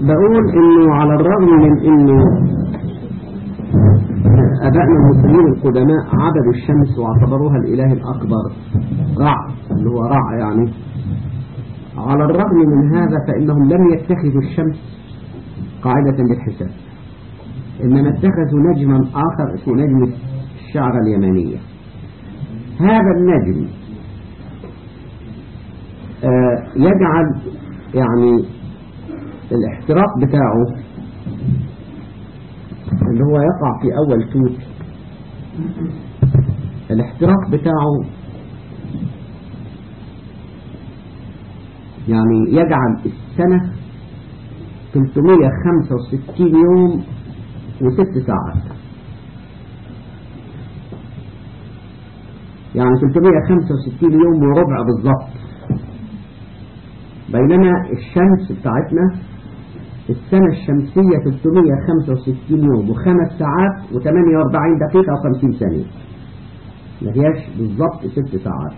بقول انه على الرغم من انه ابائنا المسلمين القدماء عبدوا الشمس واعتبروها الاله الاكبر رع اللي هو رع يعني على الرغم من هذا فانهم لم يتخذوا الشمس قاعدة للحساب انما اتخذوا نجما اخر اسمه نجم الشعر اليمنية هذا النجم آه يجعل يعني الاحتراق بتاعه اللي هو يقع في أول توت الاحتراق بتاعه يعني يجعل السنة 365 يوم وست ساعات يعني 365 يوم وربع بالظبط بينما الشمس بتاعتنا السنة الشمسية 365 يوم وخمس ساعات و48 دقيقة و50 ثانية ما هياش بالظبط ست ساعات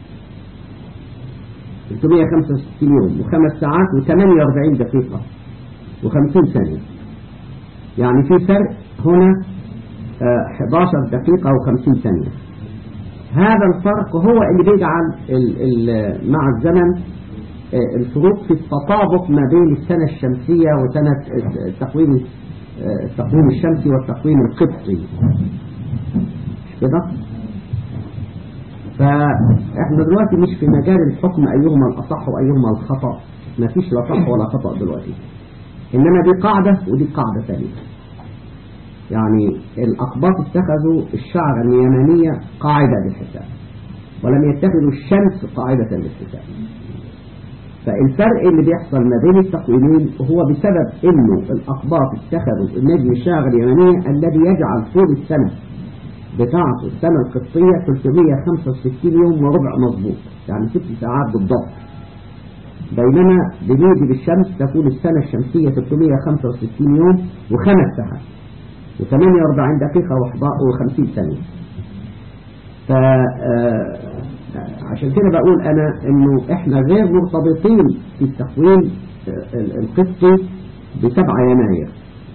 365 يوم وخمس ساعات و48 دقيقة و50 ثانية يعني في فرق هنا 11 دقيقة و50 ثانية هذا الفرق هو اللي بيجعل ال ال مع الزمن الفروق في التطابق ما بين السنة الشمسية وسنة التقويم التقويم الشمسي والتقويم القبطي مش كده فاحنا دلوقتي مش في مجال الحكم ايهما الاصح وايهما الخطأ ما فيش لا صح ولا خطأ دلوقتي انما دي قاعدة ودي قاعدة ثانية يعني الأقباط اتخذوا الشعر اليمنية قاعدة للحساب ولم يتخذوا الشمس قاعدة للحساب فالفرق اللي بيحصل ما بين التقويمين هو بسبب انه الأقباط اتخذوا النجم الشعر اليمنية الذي يجعل طول السنة بتاعته السنة القبطية 365 يوم وربع مظبوط يعني ست ساعات بالضبط بينما بنيجي بالشمس تكون السنة الشمسية 365 يوم وخمس ساعات و48 دقيقة و50 ثانية ف عشان كده بقول أنا إنه إحنا غير مرتبطين في التقويم القسطي بسبعة يناير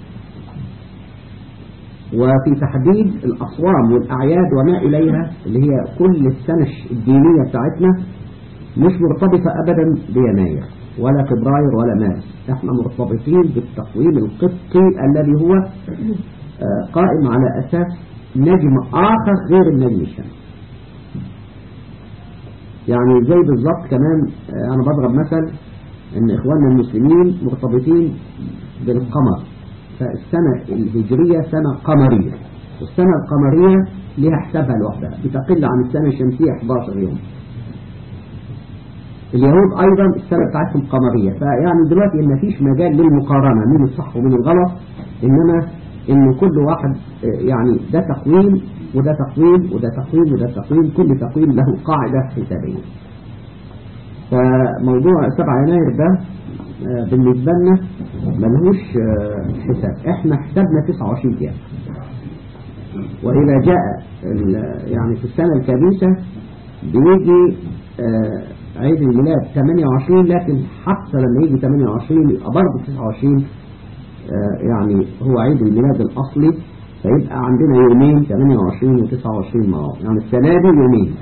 وفي تحديد الأصوام والأعياد وما إليها اللي هي كل السنة الدينية بتاعتنا مش مرتبطة أبدا بيناير ولا فبراير ولا مارس احنا مرتبطين بالتقويم القسطي الذي هو قائم على أساس نجم آخر غير النجم الشمسي يعني زي بالظبط كمان أنا بضرب مثل أن إخواننا المسلمين مرتبطين بالقمر فالسنة الهجرية سنة قمرية والسنة القمرية لها حسابها لوحدها بتقل عن السنة الشمسية 11 يوم اليهود أيضا السنة بتاعتهم قمرية فيعني دلوقتي ما فيش مجال للمقارنة مين الصح ومين الغلط إنما إن كل واحد يعني ده تقويم وده تقويم وده تقويم وده تقويم كل تقويم له قاعدة حسابية فموضوع 7 يناير ده بالنسبة لنا ملهوش حساب احنا حسابنا 29 ايام وإذا جاء يعني في السنة الكبيسة بيجي عيد الميلاد 28 لكن حتى لما يجي 28 يبقى برضه 29 يعني هو عيد الميلاد الأصلي فيبقى عندنا يومين 28 و 29 مع بعض يعني السنة دي يومين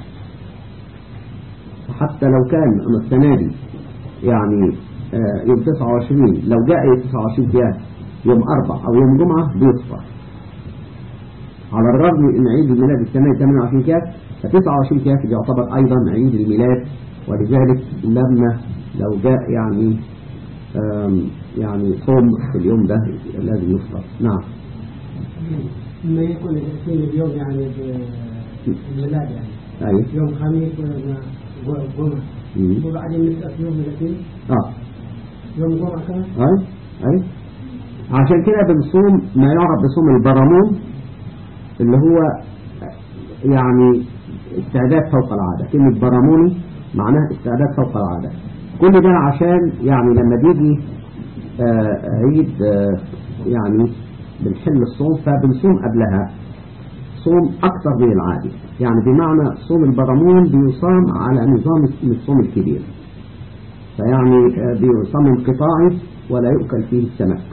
حتى لو كان السنة دي يعني يوم 29 لو جاء يوم 29 فيها يوم أربع أو يوم جمعة بيصفر على الرغم ان عيد الميلاد السنة 28 كاس ف 29 كاس يعتبر أيضا عيد الميلاد ولذلك لما لو جاء يعني يعني صوم في اليوم ده لازم يفطر نعم ما يكون التقسيم اليوم يعني الميلاد يعني أي يوم خميس ولا جمعة وبعدين نسأل يوم الاثنين اه يوم الجمعة كمان أي أي عشان كده بنصوم ما يعرف بصوم البرامون اللي هو يعني استعداد فوق العادة كلمة براموني معناها استعداد فوق العادة كل ده عشان يعني لما بيجي آه عيد آه يعني بنحل الصوم فبنصوم قبلها صوم أكثر من العادي يعني بمعنى صوم البرامون بيصام على نظام الصوم الكبير فيعني آه، بيصام انقطاعي ولا يؤكل فيه السمك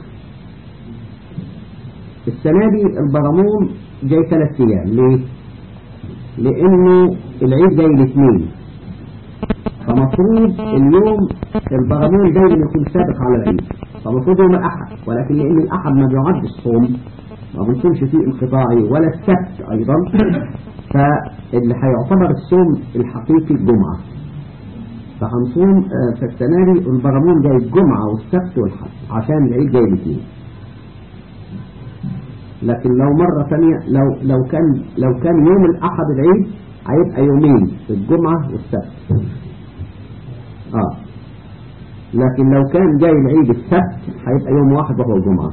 السنة دي البرامون جاي ثلاث أيام ليه؟ لأنه العيد جاي الاثنين فمفروض اليوم البرامون دايما يكون سابق على العيد فمفروض يوم الأحد ولكن لأن الأحد ما بيعدش صوم ما بنصومش فيه انقطاعي ولا السبت أيضا فاللي هيعتبر الصوم الحقيقي الجمعة فهنصوم آه، في السنة دي البرامون جاي الجمعة والسبت والحد عشان العيد جاي الاثنين لكن لو مرة ثانية لو لو كان لو كان يوم الأحد العيد هيبقى يومين الجمعة والسبت اه لكن لو كان جاي العيد السبت هيبقى يوم واحد وهو الجمعة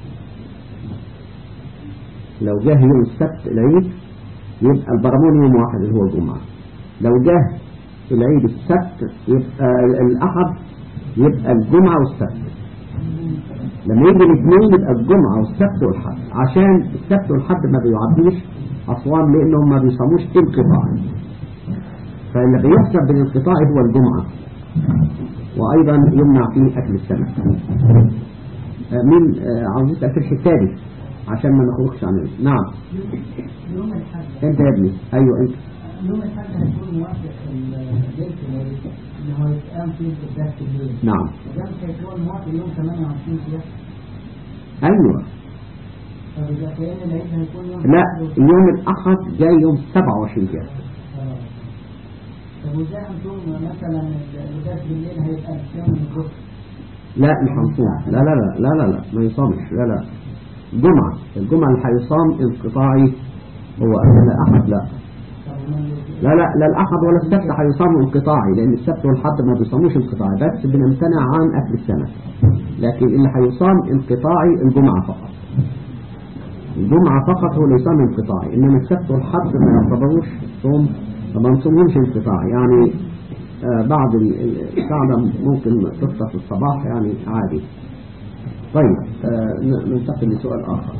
لو جه يوم السبت العيد يبقى البرامون يوم واحد اللي هو الجمعة لو جه العيد السبت يبقى الأحد يبقى الجمعة والسبت لما يجي الاثنين يبقى الجمعة والسبت والحد عشان السبت والحد ما بيعديش أصوام لأنهم ما بيصاموش انقطاعي فاللي بيحسب بالانقطاعي هو الجمعة وأيضا يمنع فيه أكل السمك آه، مين آه، عاوز يسأل في الحسابي عشان ما نخرجش عن ال- نعم يوم الحد انت يا ابني ايوه انت يوم الحد هيكون موافق البيت اللي هو يتقام فيه قداس الليل نعم وده مش هيكون موافق يوم 28 كده ايوه فبيبقى كأن العيد هيكون يوم لا الأحد يوم الاحد جاي يوم 27 كده آه. طب وازاي هنصوم مثلا القداس بالليل هيبقى الصيام من الظهر لا مش هنصوم لا لا لا لا لا لا ما يصامش لا لا جمعة الجمعة اللي هيصام انقطاعي هو الأحد لا طب ومن لا لا لا الأحد ولا السبت هيصاموا انقطاعي لأن السبت والحد ما بيصاموش انقطاعي بس بنمتنع عن أكل السمك لكن اللي هيصام انقطاعي الجمعة فقط الجمعة فقط هو اللي يصام انقطاعي إنما السبت والحد ما يعتبروش صوم فما نصومهمش انقطاعي يعني آه بعد ال- ال- القاعدة ممكن تفطر في الصباح يعني عادي طيب آه ن- ننتقل لسؤال آخر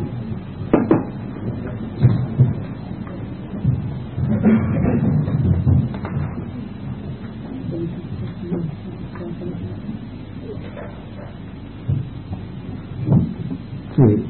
طيب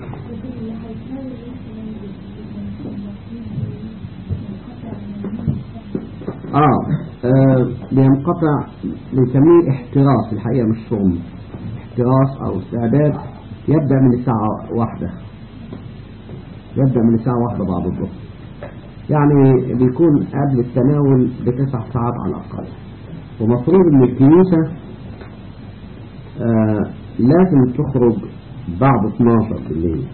آه. آه بينقطع بنسميه احتراس الحقيقة مش صوم احتراس أو استعداد يبدأ من الساعة واحدة يبدأ من الساعة واحدة بعد الظهر يعني بيكون قبل التناول بتسع ساعات على الأقل ومفروض إن الكنيسة آه لازم تخرج بعد 12 بالليل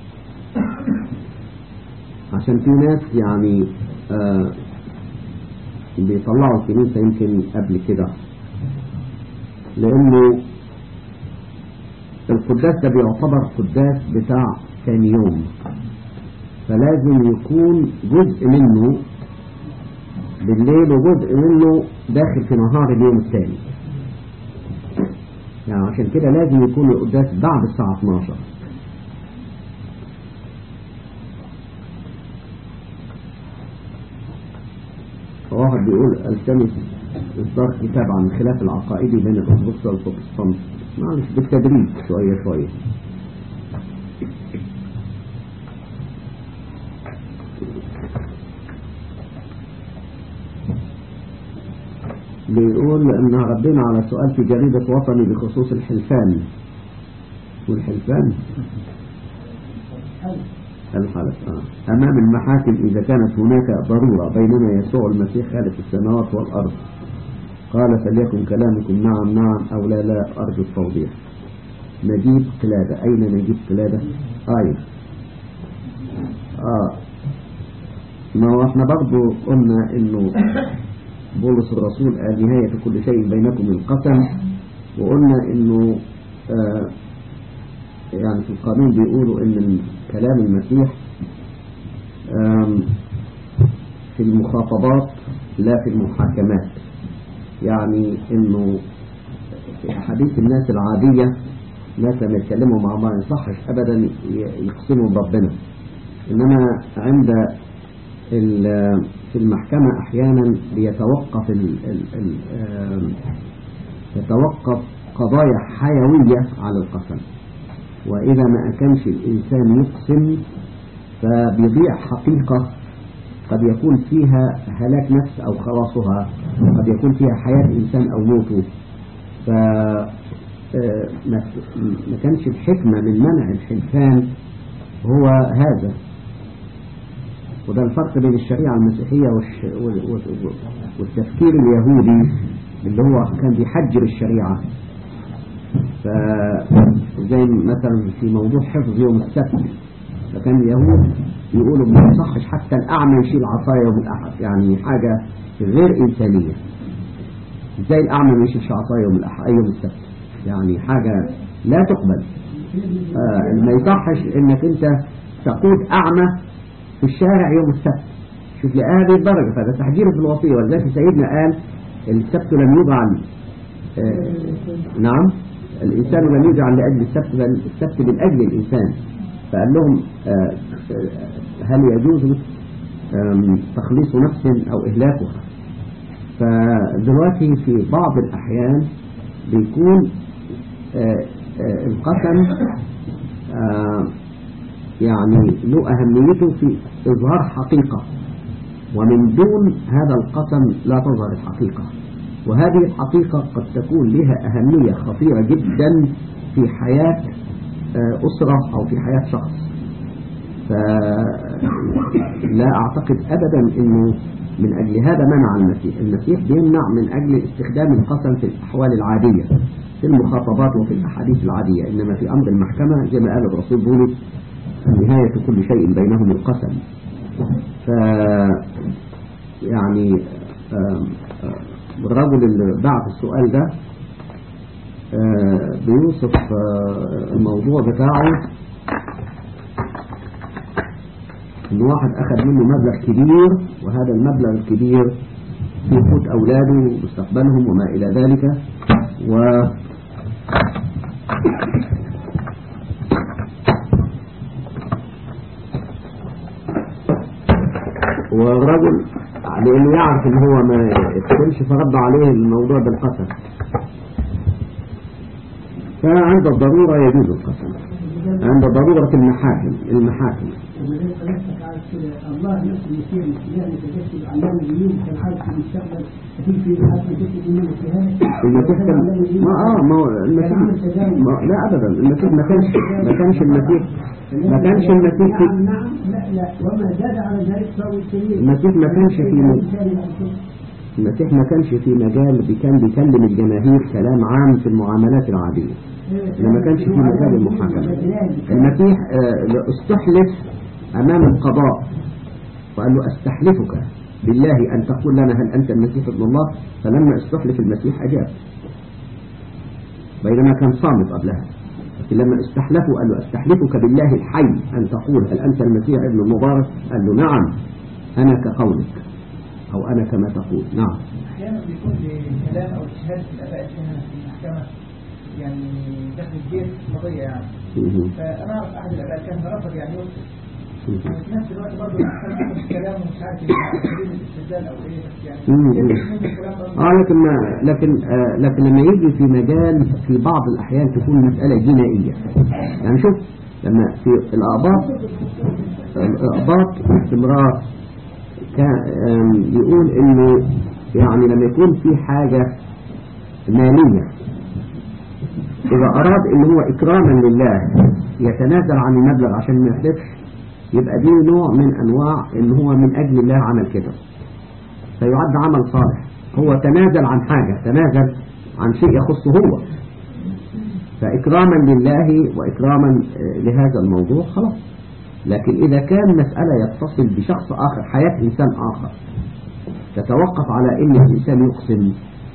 عشان في ناس يعني آه بيطلعوا الكنيسة يمكن قبل كده لأنه القداس ده بيعتبر قداس بتاع ثاني يوم فلازم يكون جزء منه بالليل وجزء منه داخل في نهار اليوم الثاني يعني عشان كده لازم يكون القداس بعد الساعة 12 واحد بيقول التمس إصدار كتاب عن الخلاف العقائدي بين الأرثوذكس والبروتستانت معلش بالتدريج شوية شوية بيقول ان ردينا على سؤال في جريدة وطني بخصوص الحلفان والحلفان الحلف آه. أمام المحاكم إذا كانت هناك ضرورة بينما يسوع المسيح خالق السماوات والأرض قال فليكن كلامكم نعم نعم أو لا لا أرجو التوضيح نجيب قلادة أين نجيب قلادة آية آه ما هو احنا برضو قلنا انه بولس الرسول قال نهاية كل شيء بينكم القسم وقلنا انه آه يعني في القانون بيقولوا ان كلام المسيح آم، في المخاطبات لا في المحاكمات يعني انه في حديث الناس العادية الناس لما يتكلموا مع بعض ما يصحش ابدا ي- يقسموا بربنا انما عند ال- في المحكمة احيانا بيتوقف ال ال ال آم، تتوقف قضايا حيوية على القسم وإذا ما كانش الإنسان يقسم فبيضيع حقيقة قد يكون فيها هلاك نفس أو خلاصها قد يكون فيها حياة إنسان أو موته ف ما كانش الحكمة من منع الحلفان هو هذا وده الفرق بين الشريعة المسيحية والتفكير اليهودي اللي هو كان بيحجر الشريعة فزي مثلا في موضوع حفظ يوم السبت فكان اليهود يقولوا ما يصحش حتى الأعمى يشيل عصاية يوم الأحد يعني حاجة غير إنسانية ازاي الأعمى ما يشيلش عصاية يوم الأحد يوم السبت يعني حاجة لا تقبل آه ما يصحش انك انت تقود أعمى في الشارع يوم السبت شوف لهذه الدرجة فهذا تحجير في الوصية ولذلك سيدنا قال السبت لم يجعل آه نعم الإنسان لم يجعل لأجل السبت بل السبت من أجل الإنسان فقال لهم آه هل يجوز تخليص نفس أو إهلاكها فدلوقتي في بعض الأحيان بيكون القسم يعني له أهميته في إظهار حقيقة ومن دون هذا القسم لا تظهر الحقيقة وهذه الحقيقة قد تكون لها أهمية خطيرة جدا في حياة أسرة أو في حياة شخص فلا أعتقد أبدا أنه من أجل هذا منع المسيح المسيح بيمنع من أجل استخدام القسم في الأحوال العادية في المخاطبات وفي الأحاديث العادية إنما في أمر المحكمة زي ما قال الرسول بولس نهاية كل شيء بينهم القسم ف يعني آم آم الرجل اللي بعت السؤال ده بيوصف الموضوع بتاعه ان واحد اخذ منه مبلغ كبير وهذا المبلغ الكبير في قوت اولاده ومستقبلهم وما الى ذلك و والرجل لانه يعرف ان هو ما يدخلش فرد عليه الموضوع بالقسم فعند الضرورة يجوز القسم عند ضرورة المحاكم المحاكم الله نفسه يصير يعني تجسد علام اليوم كان عارف في المستقبل اكيد في حد تجسد انه في هذا المسيح كان ما اه ما هو المسيح ما لا ابدا المسيح ما كانش ما كانش المسيح ما كانش المسيح نعم نعم لا لا وما زاد على ذلك فهو السبيل المسيح ما كانش في المسيح ما كانش في مجال كان بيكلم الجماهير كلام عام في المعاملات العادية ما كانش في مجال المحاكمة المسيح آه استحلف أمام القضاء وقال له أستحلفك بالله أن تقول لنا هل أنت المسيح ابن الله فلما استحلف المسيح أجاب بينما كان صامت قبلها لكن لما استحلفه قال له أستحلفك بالله الحي أن تقول هل أنت المسيح ابن المبارك قال له نعم أنا كقولك أو أنا كما تقول نعم أحيانا بيكون لكلام أو اجتهاد في الآباء الكهنة في المحكمة يعني داخل الجيش قضية يعني فأنا أعرف أحد الآباء الكهنة رفض يعني يوصف وفي نفس الوقت برضه المحكمة أخذ كلامه مش عارف دليل الاستدلال أو إيه بس يعني اه لكن ما لكن آه لكن لما يجي في مجال في بعض الأحيان تكون مسألة جنائية يعني شوف لما في الأقباط الأقباط باستمرار كان يقول إنه يعني لما يكون في حاجة مالية إذا أراد إن هو إكراما لله يتنازل عن المبلغ عشان ما يحلفش يبقى دي نوع من أنواع إن هو من أجل الله عمل كده فيعد عمل صالح هو تنازل عن حاجة تنازل عن شيء يخصه هو فإكراما لله وإكراما لهذا الموضوع خلاص لكن إذا كان مسألة يتصل بشخص آخر حياة إنسان آخر تتوقف على إن الإنسان يقسم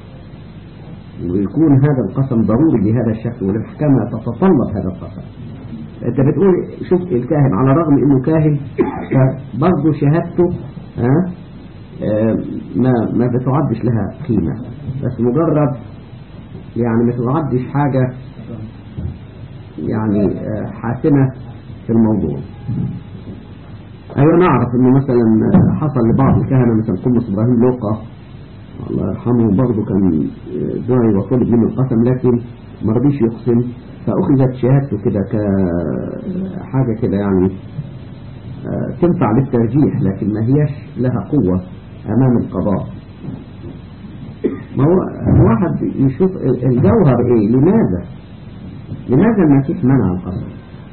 ويكون هذا القسم ضروري بهذا الشكل والمحكمة تتطلب هذا القسم انت بتقول شوف الكاهن على الرغم انه كاهن فبرضه شهادته ها آه ما ما بتعدش لها قيمة بس مجرد يعني ما تعدش حاجة يعني آه حاسمة في الموضوع ايوه نعرف انه مثلا حصل لبعض الكهنة مثلا قمص ابراهيم لوقا الله يرحمه برضه كان دعي وطلب منه القسم لكن ما رضيش يقسم فأخذت شهادته كده كحاجة كده يعني آه، تنفع للترجيح لكن ما هيش لها قوة أمام القضاء ما هو الواحد يشوف الجوهر إيه لماذا لماذا المسيح منع القسم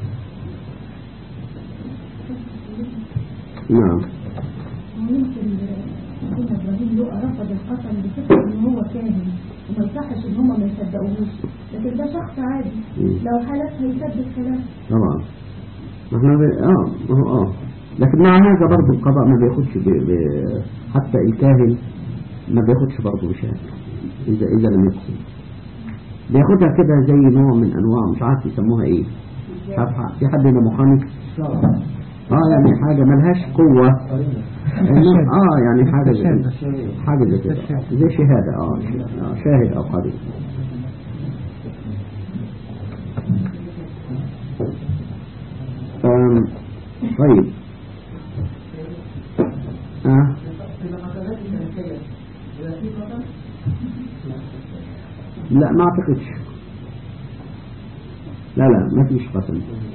نعم ممكن سيدنا ابراهيم يقع رفض القسم بفكره ان هو كاهن وما يصحش ان هم ما يصدقوهوش لكن ده شخص عادي لو حلف هيثبت كلامه طبعا ما احنا ب... اه ما هو اه لكن مع هذا برضه القضاء ما بياخدش ب... ب... حتى الكاهن ما بياخدش برضه بشهادة إذا إذا لم يقسم بياخدها كده زي نوع من أنواع مش عارف يسموها إيه مش عارف في حد هنا محامي اه يعني حاجة ملهاش قوة إنه- اه يعني حاجة زي كده حاجة زي كده زي شهادة اه ش- آه، شاهد أو قريب آم، طيب آه. لا ما اعتقدش لا لا ما فيش قسم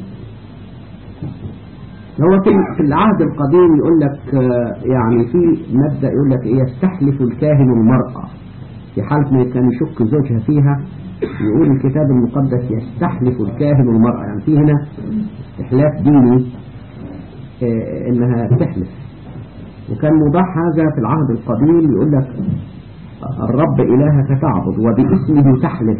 هو في في العهد القديم يقول لك آه، يعني في مبدأ يقول لك إيه يستحلف الكاهن المرأة في حالة ما كان يشك زوجها فيها يقول الكتاب المقدس يستحلف الكاهن المرأة يعني في هنا إحلاف ديني آه، إنها تحلف وكان مباح هذا في العهد القديم يقول لك الرب إلهك تعبد وباسمه تحلف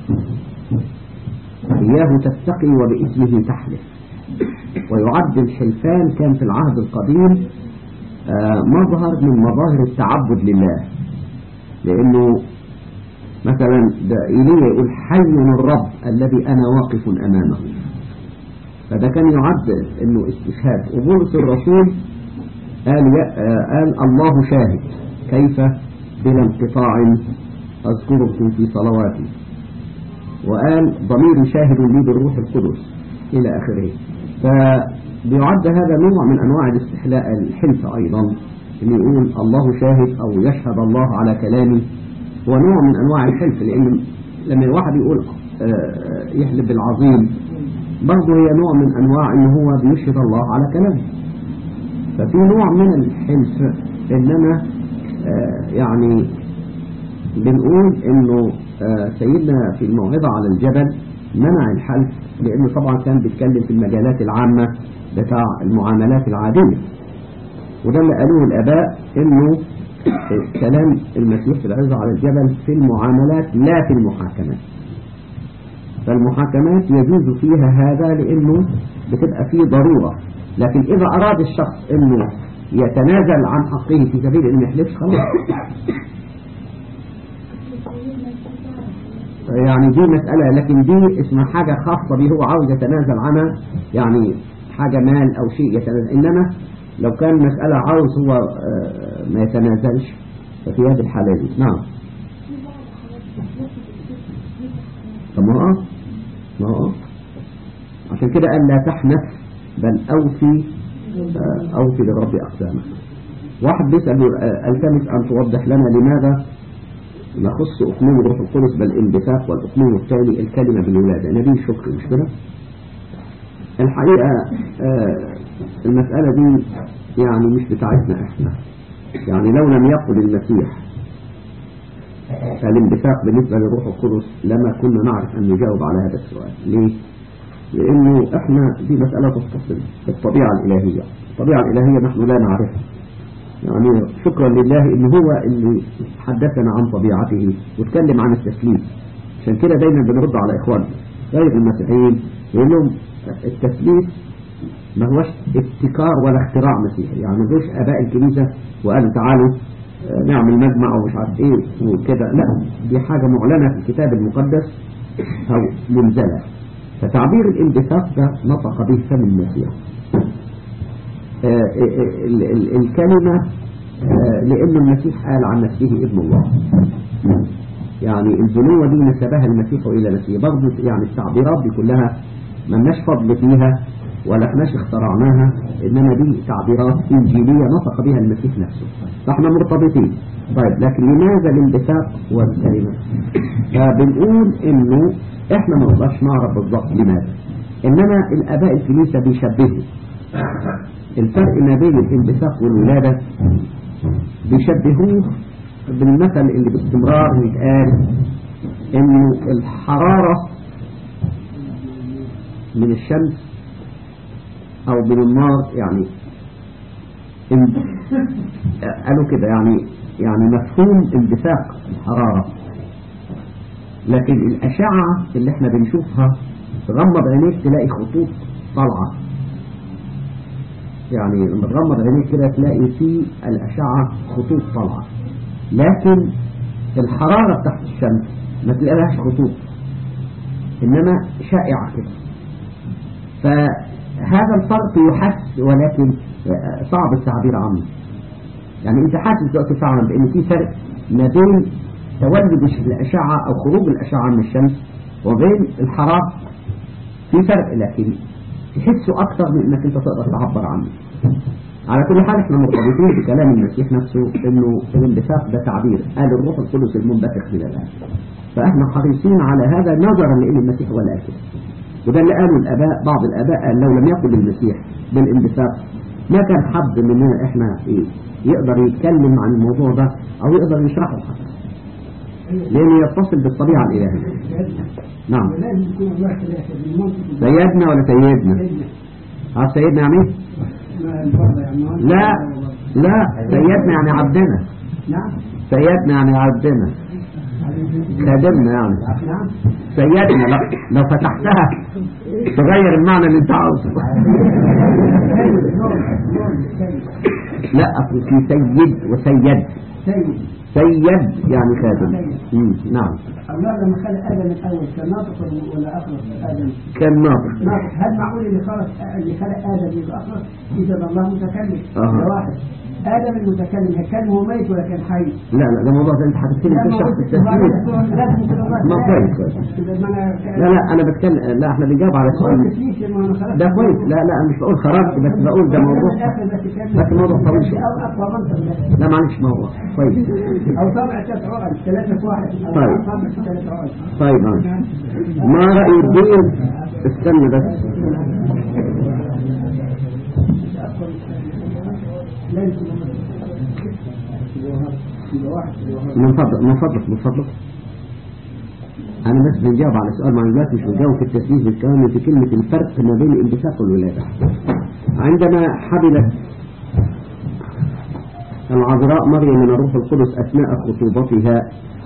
إياه تتقي وباسمه تحلف ويعد الحلفان كان في العهد القديم آه، مظهر من مظاهر التعبد لله لأنه مثلا ده إيليا يقول حي الرب الذي أنا واقف أمامه فده كان يعد أنه استشهاد وبولس الرسول قال, يا آه، قال الله شاهد كيف بلا انقطاع أذكركم في صلواتي وقال ضمير شاهد لي بالروح القدس إلى آخره فبيعد هذا نوع من أنواع الاستحلاء الحلف أيضا اللي يقول الله شاهد أو يشهد الله على كلامي هو نوع من أنواع الحلف لأن لما الواحد يقول آه، يحلف بالعظيم برضه هي نوع من أنواع أنه هو بيشهد الله على كلامه ففي نوع من الحلف إنما آه، يعني بنقول انه آه، سيدنا في الموعظة على الجبل منع الحلف لانه طبعا كان بيتكلم في المجالات العامة بتاع المعاملات العادية وده اللي قالوه الاباء انه آه، كلام المسيح في العظة على الجبل في المعاملات لا في المحاكمات فالمحاكمات يجوز فيها هذا لانه بتبقى فيه ضرورة لكن اذا اراد الشخص انه يتنازل عن حقه في سبيل انه يحلفش خلاص يعني دي مسألة لكن دي اسمها حاجة خاصة به هو عاوز يتنازل عنها يعني حاجة مال أو شيء يتنازل إنما لو كان مسألة عاوز هو آه، ما يتنازلش ففي هذه الحالة دي نعم طب ما هو آه. ما هو آه. عشان كده قال لا تحنث بل أوفي آه، أوفي لرب أقسامك واحد بيسأل آه، التمس أن توضح لنا لماذا نخص أقنوم روح القدس بل انبثاق والأقنوم الثاني الكلمة بالولادة نبي الشكر مش كده الحقيقة آه، المسألة دي يعني مش بتاعتنا احنا يعني لو لم يقل المسيح الانبثاق بالنسبة لروح القدس لما كنا نعرف أن نجاوب على هذا السؤال ليه؟ لأنه احنا دي مسألة تتصل بالطبيعة الإلهية الطبيعة الإلهية نحن لا نعرفها يعني شكرا لله ان هو اللي حدثنا عن طبيعته واتكلم عن التسليم عشان كده دايما بنرد على اخواننا غير المسيحيين يقول لهم التسليم ما هوش ابتكار ولا اختراع مسيحي يعني مش اباء الكنيسه وقالوا تعالوا آه، نعمل مجمع ومش عارف ايه وكده لا دي حاجه معلنه في الكتاب المقدس او منزله فتعبير الانبثاق ده نطق به فم المسيح آه، ال- ال- الكلمة آه، لأن المسيح قال عن نفسه ابن الله يعني البنوة دي نسبها المسيح إلى نفسه برضه يعني التعبيرات دي كلها ما لناش فضل فيها ولا احناش اخترعناها انما دي تعبيرات انجيلية نطق بها المسيح نفسه فاحنا مرتبطين طيب لكن لماذا الانبثاق والكلمة فبنقول انه احنا ما نقدرش نعرف بالضبط لماذا انما الاباء الكنيسة بيشبهوا الفرق ما بين الانبثاق والولادة بيشبهوه بالمثل اللي باستمرار يتقال انه الحرارة من الشمس او من النار يعني إن قالوا كده يعني يعني مفهوم اندفاق الحرارة لكن الأشعة اللي احنا بنشوفها تغمض عينيك تلاقي خطوط طالعة يعني لما تغمض عينيك كده تلاقي في الأشعة خطوط طالعة لكن الحرارة تحت الشمس ما تلاقيهاش خطوط إنما شائعة كده فهذا الفرق يحس ولكن صعب التعبير عنه يعني انت حاسس دلوقتي فعلا بان في فرق ما بين تولد الأشعة أو خروج الأشعة من الشمس وبين الحرارة في فرق لكن تحسه أكثر من أنك أنت تقدر تعبر عنه على كل حال احنا مرتبطين بكلام المسيح نفسه انه الانبثاق ده تعبير قال الروح القدس المنبثق من الآن فاحنا حريصين على هذا نظرا لان المسيح هو الآكل وده اللي قاله الآباء بعض الآباء قال لو لم يقل المسيح بالانبثاق ما كان حد مننا احنا ايه يقدر يتكلم عن الموضوع ده او يقدر يشرحه حتى لانه يتصل بالطبيعة الالهية نعم لازم يكون الله ثلاثة بالمنطق سيدنا ولا سيدنا عارف سيدنا يعني ايه ما الفرض يعني ما- لا لا سيدنا يعني عبدنا نعم سيدنا يعني عبدنا خادمنا يعني نعم سيدنا لا لو فتحتها تغير المعنى اللي انت عاوزه لا اصل في سيد وسيد سيد سيد يعني خادم مم. نعم الله لما خلق ادم الاول كان ناطق ولا- ولا اخلص ادم كان ناطق ناطق هل معقول اللي خلق اللي خلق ادم يبقى اخلص اذا الله متكلم أها. ده واحد ادم المتكلم هل كان هو ميت ولا كان حي لا لا ده موضوع ده انت هتبتدي لا، ما تشرح هو في التسجيل لازم يكون الله ما ثلاثة. كويس كويس إذا ما أنا- لا لا انا بتكلم لا احنا بنجاوب على هو السؤال التسليم لما أنا خلقت ده كويس لا لا أنا مش بقول خرجت بس بقول ده موضوع بس موضوع طويل شوية. أو أقوى منطق لا معلش موضوع كويس أو طبع ثلاث عقد ثلاثة في واحد أو طيب. طبع ثلاث عقد طيب معلش ما رأي الدين استنى بس لازم يبقى واحد من فضلك من فضلك من فضلك أنا بس بنجاوب على سؤال مع دلوقتي مش بنجاوب في التسليم بالكامل في كلمة الفرق ما بين الانبثاق والولادة عندما حملت العذراء مريم من الروح القدس أثناء خطوبتها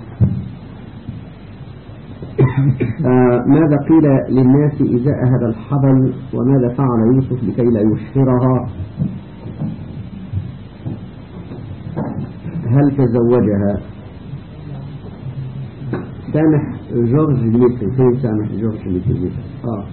آه، ماذا قيل للناس إزاء هذا الحبل وماذا فعل يوسف لكي لا يشهرها هل تزوجها سامح جورج ميتل فين سامح جورج ميتل اه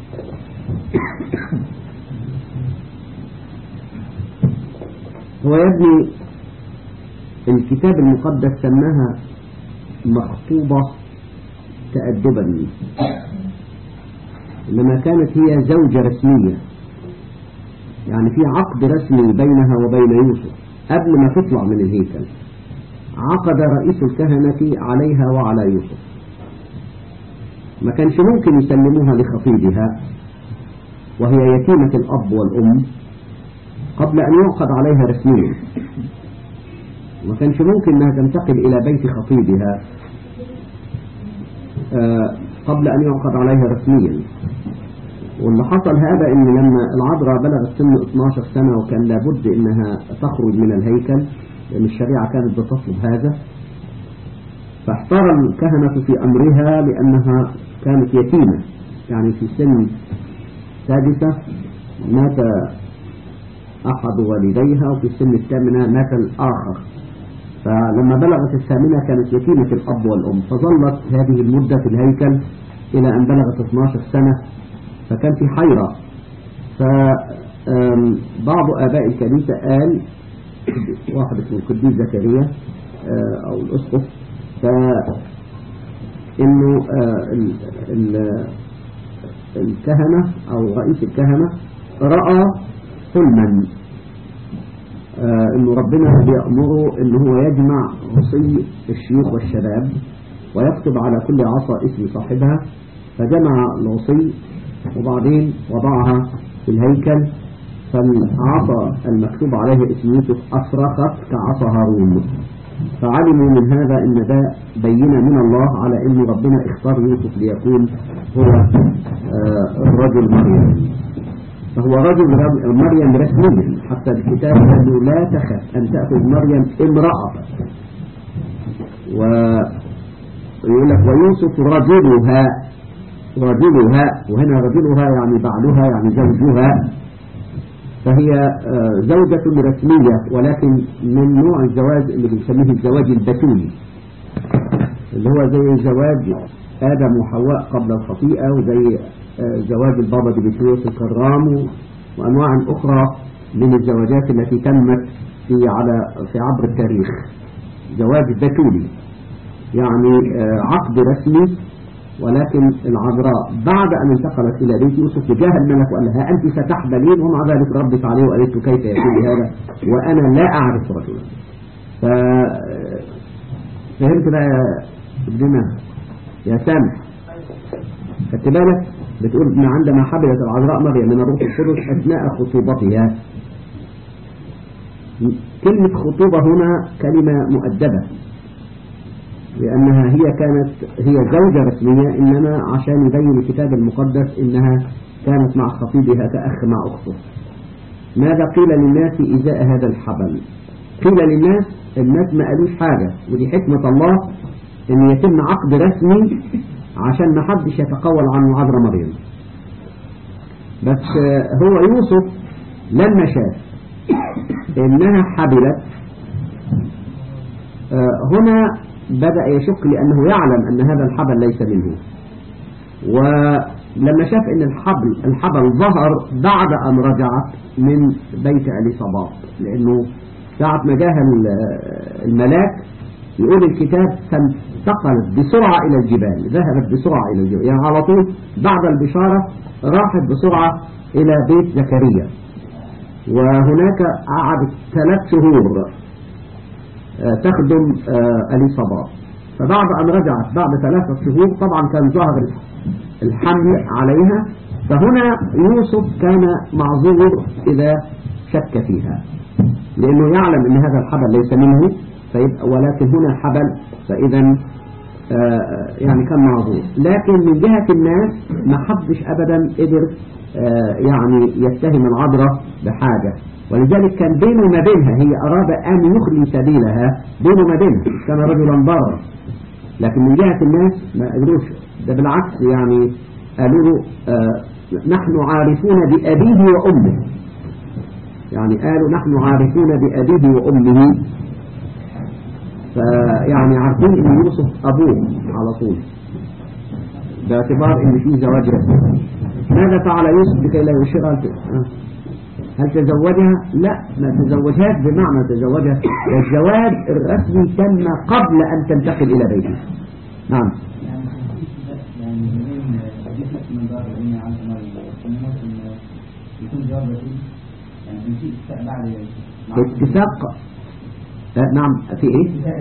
هو يا ابني الكتاب المقدس سماها مخطوبة تأدبا لما كانت هي زوجة رسمية يعني في عقد رسمي بينها وبين يوسف قبل ما تطلع من الهيكل عقد رئيس الكهنة عليها وعلى يوسف ما كانش ممكن يسلموها لخطيبها وهي يتيمة الأب والأم قبل أن يعقد عليها رسميا ما كانش ممكن أنها تنتقل إلى بيت خطيبها آه، قبل أن يعقد عليها رسميا واللي حصل هذا ان لما العذراء بلغت سن 12 سنة وكان لابد انها تخرج من الهيكل لان الشريعة كانت بتطلب هذا فاحتار الكهنة في امرها لانها كانت يتيمة يعني في سن سادسة مات احد والديها وفي السن الثامنة مات الاخر فلما بلغت الثامنة كانت يتيمة الاب والام فظلت هذه المدة في الهيكل الى ان بلغت 12 سنة فكان في حيرة فبعض آباء الكنيسة قال واحد اسمه القديس زكريا آه، أو الأسقف فإنه آه، ال- ال- الكهنة أو رئيس الكهنة رأى حلما آه انه ربنا بيأمره انه هو يجمع عصي الشيوخ والشباب ويكتب على كل عصا اسم صاحبها فجمع العصي وبعدين وضعها في الهيكل فالعصا المكتوب عليه اسم يوسف أصرخت كعصا هارون فعلموا من هذا ان ده بينة من الله على ان ربنا اختار يوسف ليكون هو آه الرجل مريم فهو رجل مريم رسميا حتى الكتاب قال لا تخف أن تأخذ مريم امرأة ويقول لك ويوسف رجلها رجلها وهنا رجلها يعني بعلها يعني زوجها فهي زوجة رسمية ولكن من نوع الزواج اللي بنسميه الزواج البتولي اللي هو زي زواج آدم وحواء قبل الخطيئة وزي زواج البابا ديمتريوس الكرام وأنواع أخرى من الزواجات التي تمت في على في عبر التاريخ زواج بتولي يعني عقد رسمي ولكن العذراء بعد أن انتقلت إلى بيت يوسف جاء الملك وقال لها أنت ستحبلين ومع ذلك ردت عليه وقالت له كيف يكون هذا وأنا لا أعرف رجلا ف فهمت بقى يا ابننا يا سامح خدت بالك بتقول ان عندما حبلت العذراء مريم من الروح القدس اثناء خطوبتها كلمة خطوبة هنا كلمة مؤدبة لأنها هي كانت هي زوجة رسمية إنما عشان يبين الكتاب المقدس إنها كانت مع خطيبها كأخ مع أخته ماذا قيل للناس إزاء هذا الحبل قيل للناس الناس ما قالوش حاجة ودي حكمة الله إن يتم عقد رسمي عشان ما حدش يتقول عن عذراء مريم بس هو يوسف لما شاف انها حبلت هنا بدأ يشك لأنه يعلم أن هذا الحبل ليس منه ولما شاف أن الحبل الحبل ظهر بعد أن رجعت من بيت أليصابات لأنه ساعة ما جاء الملاك يقول الكتاب فانتقلت بسرعة إلى الجبال ذهبت بسرعة إلى الجبال يعني على طول بعد البشارة راحت بسرعة إلى بيت زكريا وهناك قعدت ثلاث شهور تخدم أليصابات فبعد أن رجعت بعد ثلاثة شهور طبعا كان ظهر الحمل عليها فهنا يوسف كان معذور إذا شك فيها لأنه يعلم أن هذا الحبل ليس منه فيبقى ولكن هنا حبل فإذا يعني كان معذور لكن من جهة الناس ما حدش أبدا قدر يعني يتهم العذراء بحاجة ولذلك كان بينه وما بينها هي أراد أن يخلي سبيلها بينه وما بينها كان رجلا برا لكن من جهة الناس ما قدروش ده بالعكس يعني قالوا له نحن عارفون بأبيه وأمه يعني قالوا نحن عارفون بأبيه وأمه فيعني عارفين ان يوسف ابوه على طول باعتبار ان في زواج رسمي ماذا فعل يوسف لكي لا يشير هل تزوجها لا ما تزوجهاش بمعنى تزوجها الزواج الرسمي تم قبل ان تنتقل الى بيته نعم اتفاق نعم في ايه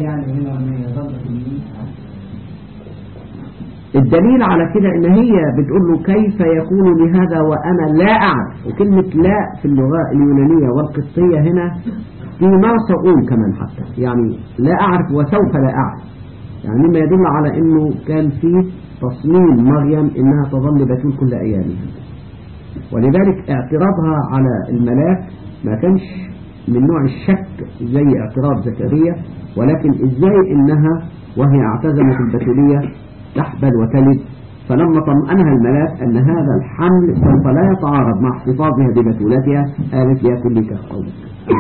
الدليل على كده ان هي بتقول له كيف يكون لهذا وانا لا اعرف وكلمة لا في اللغة اليونانية والقبطية هنا في ما سأقول كمان حتى يعني لا اعرف وسوف لا اعرف يعني مما يدل على انه كان في تصميم مريم انها تظل بتول كل ايامها ولذلك اعتراضها على الملاك ما كانش من نوع الشك زي اعتراض زكريا ولكن ازاي انها وهي اعتزمت البتولية تحبل وتلد فلما طمأنها الملاك أن هذا الحمل سوف لا يتعارض مع احتفاظها ببتولتها قالت يا كلك قولك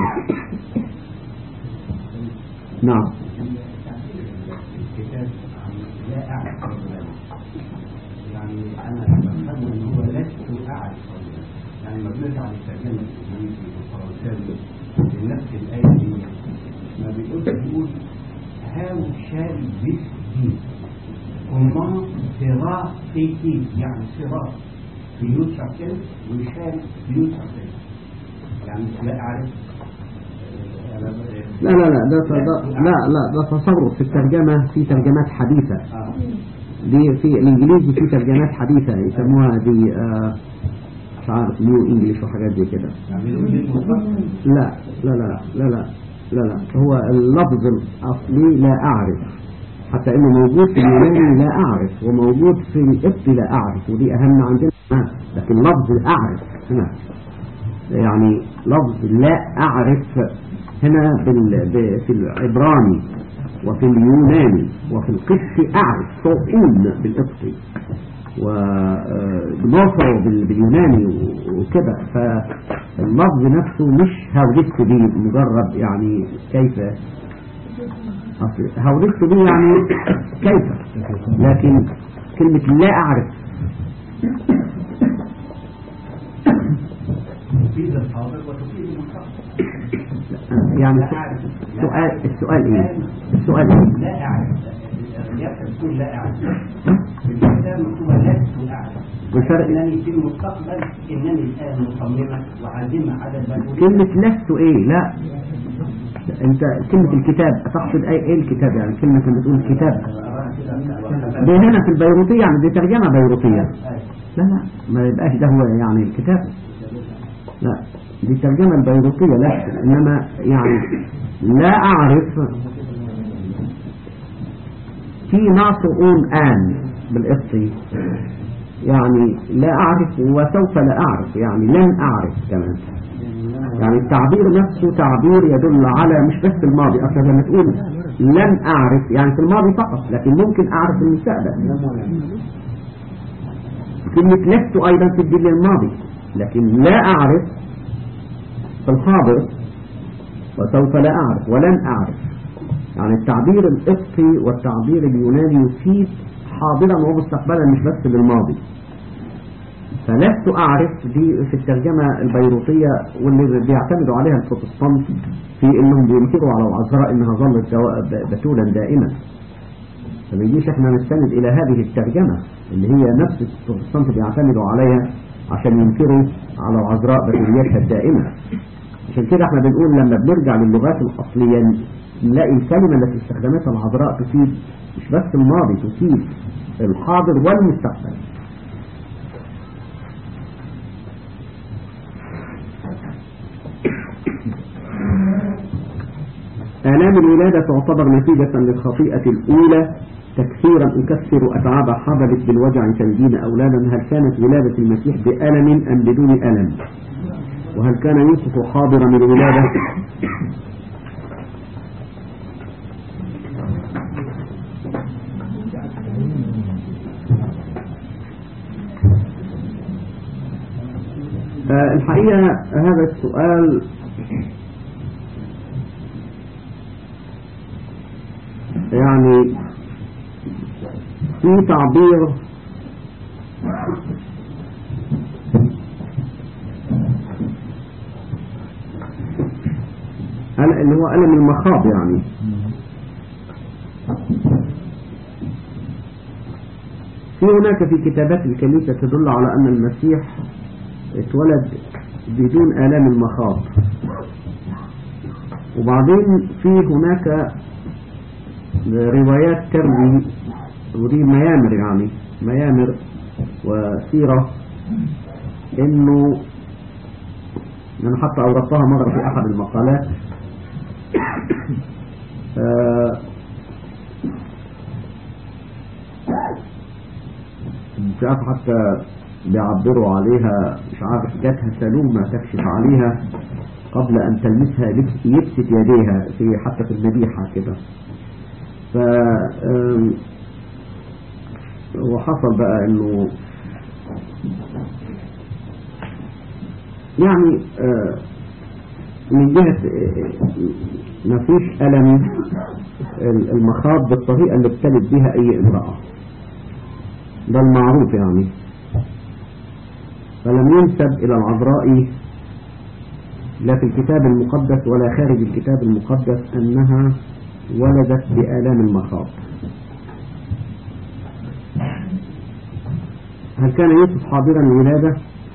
نعم يعني أنا بفهم أن هو لست أعرف يعني ما بنرجع للترجمة الإنجليزي والفرنساوي لنفس الآية دي ما بيقولش بيقول هاو شال بس دي comment sera fait-il يعني صراط بيوت شخصية ويشارك بيوت شخصية يعني لا أعرف آه، أنا ب- لا لا لا ده ده لا لا ده تصرف في الترجمة في ترجمات حديثة آه. دي في الانجليزي في ترجمات حديثة يسموها دي آه مش عارف نيو انجليش وحاجات زي كده يعني بيقول لي المستقبل لا لا لا لا لا لا لا هو اللفظ الأصلي لا أعرف حتى إنه موجود في اليوناني لا أعرف وموجود في الإبط لا أعرف ودي أهم عندنا آه. لكن لفظ أعرف هنا يعني لفظ لا أعرف هنا بال... ب... في العبراني وفي اليوناني وفي القبطي أعرف صوتون بالقبطي وبنوصل باليوناني و- وكده فاللفظ نفسه مش هاوديت بي مجرد يعني كيف أصل هاوديت بي يعني كيف لكن كلمة لا أعرف تفيد الحاضر وتفيد المستقبل يعني لا أعرف السؤال السؤال إيه السؤال إيه لا أعرف يكتب تقول لا أعرف في الكتاب مكتوبة لست أعرف والفرق إنني في المستقبل إنني الآن مصممة وعازمة على المسؤولية كلمة لست إيه لا أنت كلمة الكتاب تقصد أي إيه الكتاب يعني كلمة لما تقول الكتاب دي هنا في البيروتية يعني دي ترجمة بيروتية لا لا ما يبقاش ده هو يعني الكتاب لا دي الترجمة البيروتية لا إنما يعني لا أعرف في ناطقون آن بالإبطي يعني لا أعرف وسوف لا أعرف يعني لن أعرف كمان يعني التعبير نفسه تعبير يدل على مش بس الماضي أصلا لما تقول لن أعرف يعني في الماضي فقط لكن ممكن أعرف المستقبل كلمة لست أيضا تدل للماضي لكن لا أعرف في الحاضر وسوف لا أعرف ولن أعرف يعني التعبير الإفقي والتعبير اليوناني يفيد حاضرا ومستقبلا مش بس بالماضي فلست أعرف دي في الترجمة البيروتية واللي بيعتمدوا عليها البروتستانت في انهم بينكروا على العذراء انها ظلت دوا- بتولا دائما فما يجيش احنا نستند الى هذه الترجمة اللي هي نفس البروتستانت بيعتمدوا عليها عشان ينكروا على العذراء بتوليتها الدائمة عشان كده احنا بنقول لما بنرجع للغات الأصلية نلاقي الكلمة التي استخدمتها العذراء تفيد مش بس الماضي تفيد الحاضر والمستقبل آلام الولادة تعتبر نتيجة للخطيئة الأولى تكثيرا أكثر أتعاب حضرت بالوجع تنجين أولادا هل كانت ولادة المسيح بألم أم بدون ألم وهل كان يوسف حاضرا الولادة آه، الحقيقة هذا السؤال يعني في تعبير أل- اللي هو ألم المخاض يعني في هناك في كتابات الكنيسة تدل على أن المسيح اتولد بدون آلام المخاض وبعدين في هناك روايات تروي ودي ميامر يعني ميامر وسيرة انه انا حتى اوردتها مرة في احد المقالات آه، مش عارف حتى بيعبروا عليها مش عارف جاتها سلومة تكشف عليها قبل ان تلمسها لبس- يبست يديها في حتى في المديحة كده ف آم، وحصل بقى انه يعني آه، من جهة ما فيش ألم المخاض بالطريقة اللي ابتلت بها أي امرأة ده المعروف يعني فلم ينسب إلى العذراء لا في الكتاب المقدس ولا خارج الكتاب المقدس أنها ولدت بآلام المخاض هل كان يوسف حاضرا الولادة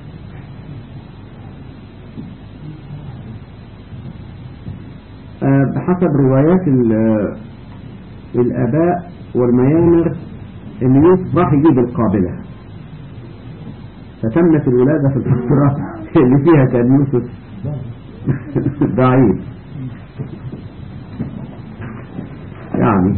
آه، بحسب روايات ال- الآباء والميامر إن يوسف راح يجيب القابلة فتمت الولادة في الفترة اللي فيها كان يوسف بعيد يعني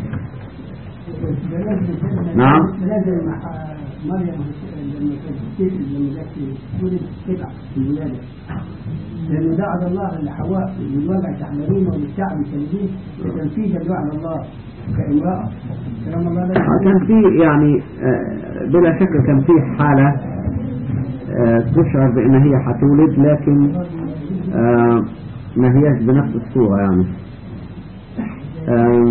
نعم. لازم مع مريم لما كانت تفتكر لما جت تولد تبع في الولاده لانه دعا الله لحواء بالوجع تحملين والشعب كان تنفيذا لوعد الله كامراه كلام الله لا كان في يعني آه، بلا شك كان في حالة آه، تشعر بأن هي حتولد لكن آه، ما هياش بنفس الصورة يعني آه،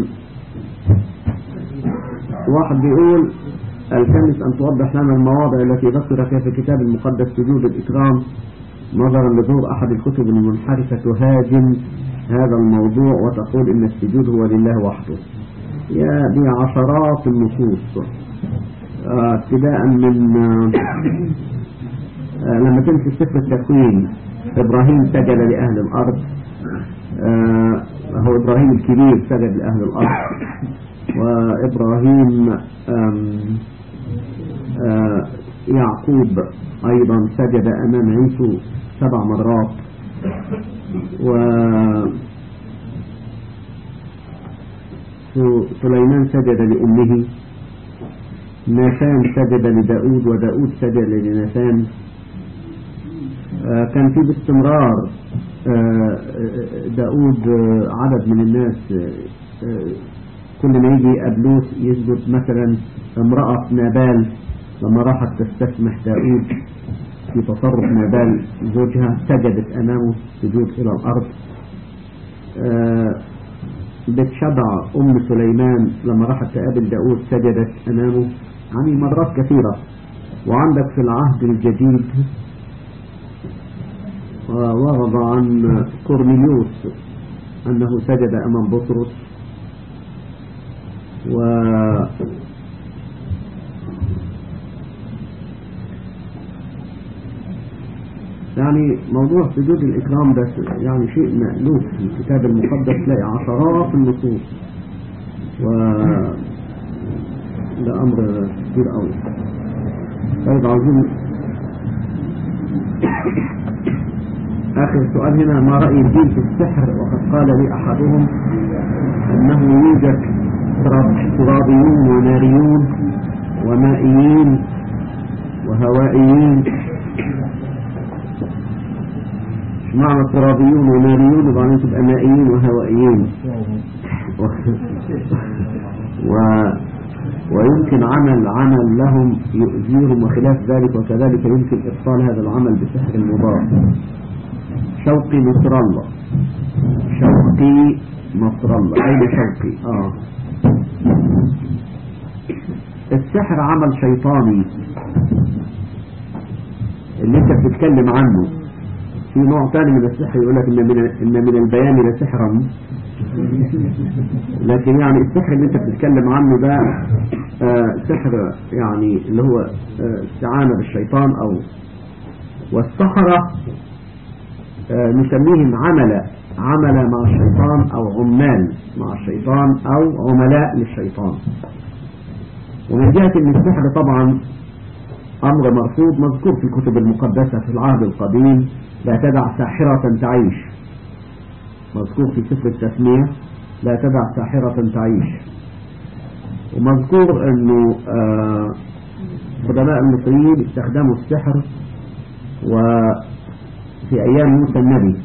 واحد بيقول التمس أن توضح لنا المواضع التي ذكر فيها في الكتاب المقدس سجود الإكرام نظرا لظهور أحد الكتب المنحرفة تهاجم هذا الموضوع وتقول إن السجود هو لله وحده يا دي عشرات النصوص آه، ابتداء من آه، آه، لما تمشي سفر التكوين إبراهيم سجد لأهل الأرض آه، هو إبراهيم الكبير سجد لأهل الأرض وإبراهيم آم، آه، يعقوب أيضا سجد أمام عيسو سبع مرات و س- سليمان سجد لأمه ناثان سجد لداود وداود سجد لناثان آه، كان في باستمرار آه، آه، داود آه، عدد من الناس آه، آه، كل ما يجي يقابلوه يسجد مثلا امرأة نابال لما راحت تستسمح داود في تصرف نابال زوجها سجدت أمامه سجود إلى الأرض آه، بتشبع أم سليمان لما راحت تقابل داود سجدت أمامه يعني مرات كثيرة وعندك في العهد الجديد آه، ورد عن كورنيليوس أنه سجد أمام بطرس و يعني موضوع سجود الإكرام ده يعني شيء مألوف في الكتاب المقدس تلاقي عشرات النصوص و ده أمر كبير أوي طيب عاوزين آخر سؤال هنا ما رأي الدين في السحر وقد قال لي أحدهم أنه يوجد تراب- ترابيون وناريون ومائيين وهوائيين مش معنى ترابيون وناريون وبعدين تبقى مائيين وهوائيين و ويمكن عمل عمل لهم يؤذيهم وخلاف ذلك وكذلك يمكن إبطال هذا العمل بسحر مضاد شوقي نصر الله شوقي نصر الله أين شوقي آه السحر عمل شيطاني اللي انت بتتكلم عنه في نوع ثاني من السحر يقول لك ان من ان من البيان لسحرا لكن يعني السحر اللي انت بتتكلم عنه ده آه سحر يعني اللي هو آه استعانة بالشيطان او والسحرة آه نسميهم عمل عمل مع الشيطان او عمال مع الشيطان او عملاء للشيطان ومن جهة ان السحر طبعا امر مرفوض مذكور في الكتب المقدسة في العهد القديم لا تدع ساحرة تعيش مذكور في سفر التسمية لا تدع ساحرة تعيش ومذكور انه آه، قدماء المصريين استخدموا السحر وفي ايام موسى النبي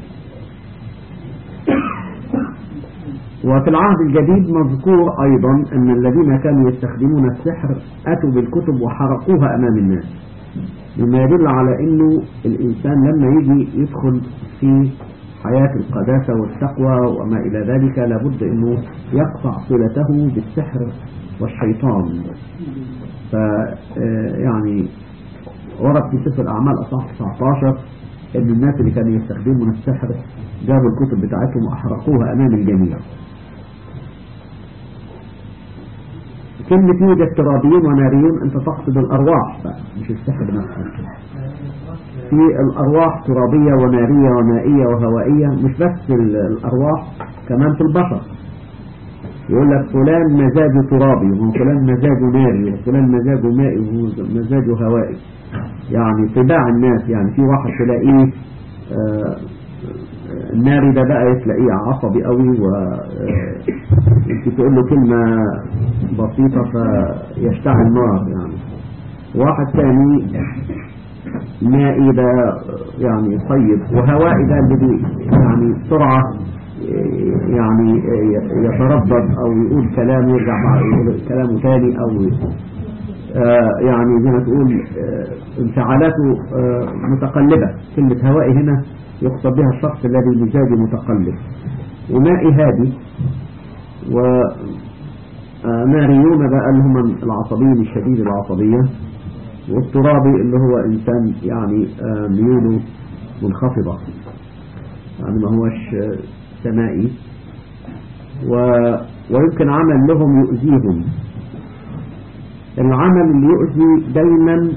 وفي العهد الجديد مذكور ايضا ان الذين كانوا يستخدمون السحر اتوا بالكتب وحرقوها امام الناس مما يدل على انه الانسان لما يجي يدخل في حياة القداسة والتقوى وما الى ذلك لابد انه يقطع صلته بالسحر والشيطان ف آه، يعني ورد في سفر الاعمال اصحاح 19 ان الناس اللي كانوا يستخدمون السحر جابوا الكتب بتاعتهم واحرقوها امام الجميع كلمة يوجد ترابيون وناريون أنت تقصد الأرواح بقى مش السحر نفسه في الأرواح ترابية ونارية ومائية وهوائية مش بس ال- الأرواح كمان في البشر يقول لك فلان مزاجه ترابي وفلان مزاجه ناري وفلان مزاجه مائي ومزاجه هوائي يعني طباع الناس يعني في واحد تلاقيه آه، الناري ده بقى تلاقيه عصبي قوي و آه، انت تقول له كلمة بسيطة فيشتعل نار يعني واحد ثاني مائي ده يعني طيب وهوائي ده اللي بي- يعني بسرعة يعني يتردد او يقول كلام يرجع بعد يقول كلامه تاني او آه، يعني زي ما تقول آه، انفعالاته آه، متقلبة كلمة هوائي هنا يقصد بها الشخص الذي مزاجه متقلب ومائي هادي و آه، ناريون بقى اللي هم العصبيين الشديد العصبية والترابي اللي هو إنسان يعني آه، ميوله منخفضة يعني ما هوش آه، سمائي و... ويمكن عمل لهم يؤذيهم العمل اللي يؤذي دايما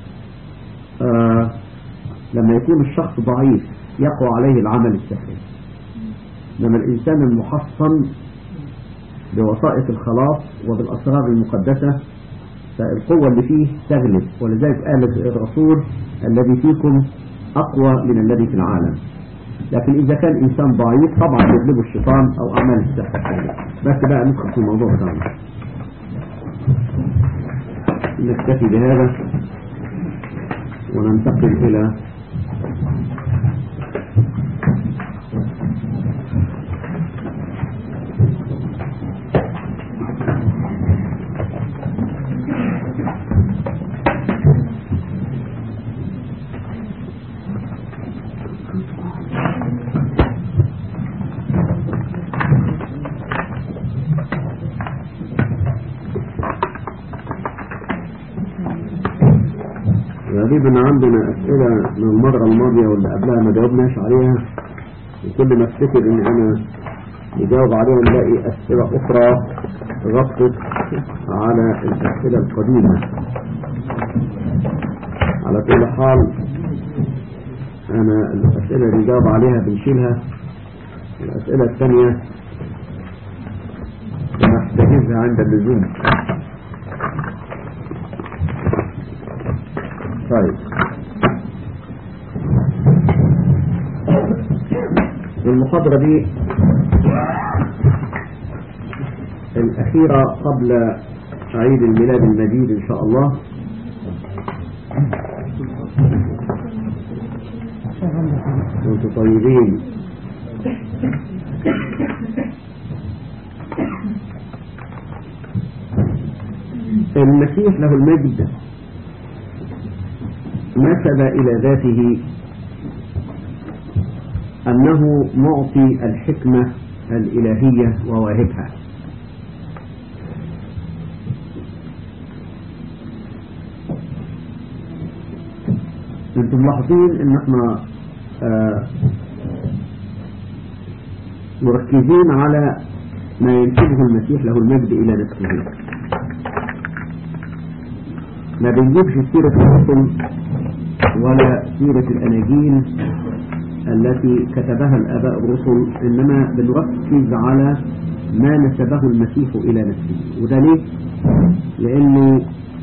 آه لما يكون الشخص ضعيف يقوى عليه العمل السحري لما الإنسان المحصن بوسائط الخلاص وبالأسرار المقدسة فالقوة اللي فيه تغلب ولذلك قال الرسول الذي فيكم أقوى من الذي في العالم لكن إذا كان إنسان ضعيف طبعا يغلبه الشيطان أو أعمال السحر بس بقى ندخل في الموضوع بتاعنا نكتفي بهذا وننتقل إلى غالبا عندنا أسئلة من المرة الماضية واللي قبلها ما جاوبناش عليها وكل ما افتكر ان انا نجاوب عليها نلاقي أسئلة أخرى غطت على الأسئلة القديمة على كل حال أنا الأسئلة اللي نجاوب عليها بنشيلها الأسئلة الثانية نحتجزها عند اللزوم طيب المحاضرة دي الأخيرة قبل عيد الميلاد المجيد إن شاء الله وانتم طيبين المسيح له المجد نسب إلى ذاته أنه معطي الحكمة الإلهية وواهبها انتم ملاحظين ان احنا آه مركزين على ما ينسبه المسيح له المجد الى نفسه ما بنجيبش سيرة الرسل ولا سيرة الأناجيل التي كتبها الآباء الرسل إنما بنركز على ما نسبه المسيح إلى نفسه وده ليه؟ لأنه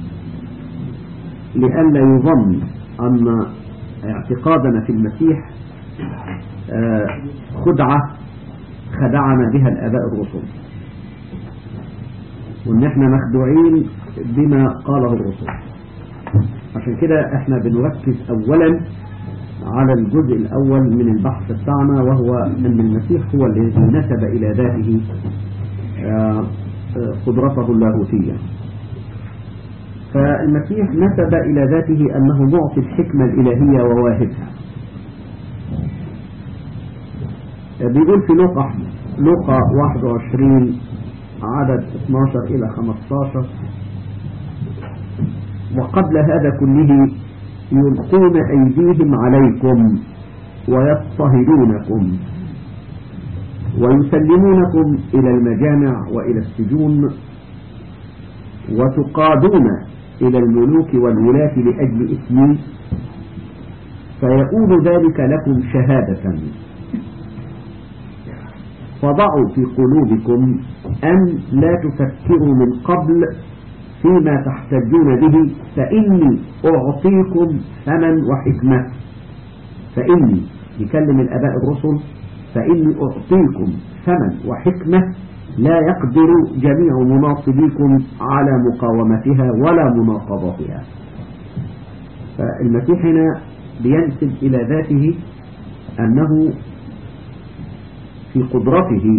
لئلا يظن أن اعتقادنا في المسيح آه، خدعة خدعنا بها الآباء الرسل وإن احنا مخدوعين بما قاله الرسل عشان كده احنا بنركز اولا على الجزء الاول من البحث بتاعنا وهو ان المسيح هو الذي نسب الى ذاته آه، آه، قدرته اللاهوتية فالمسيح نسب الى ذاته انه معطي الحكمة الالهية وواهبها آه، بيقول في لوقا لوقا 21 عدد 12 الى 15 وقبل هذا كله يلقون أيديهم عليكم ويضطهدونكم ويسلمونكم إلى المجامع وإلى السجون وتقادون إلى الملوك والولاة لأجل اسمي فيقول ذلك لكم شهادة فضعوا في قلوبكم أن لا تفكروا من قبل فيما تحتجون به فإني أعطيكم ثمن وحكمة فإني يكلم الأباء الرسل فإني أعطيكم ثمن وحكمة لا يقدر جميع مناصبيكم على مقاومتها ولا مناقضتها فالمسيح هنا بينسب إلى ذاته أنه في قدرته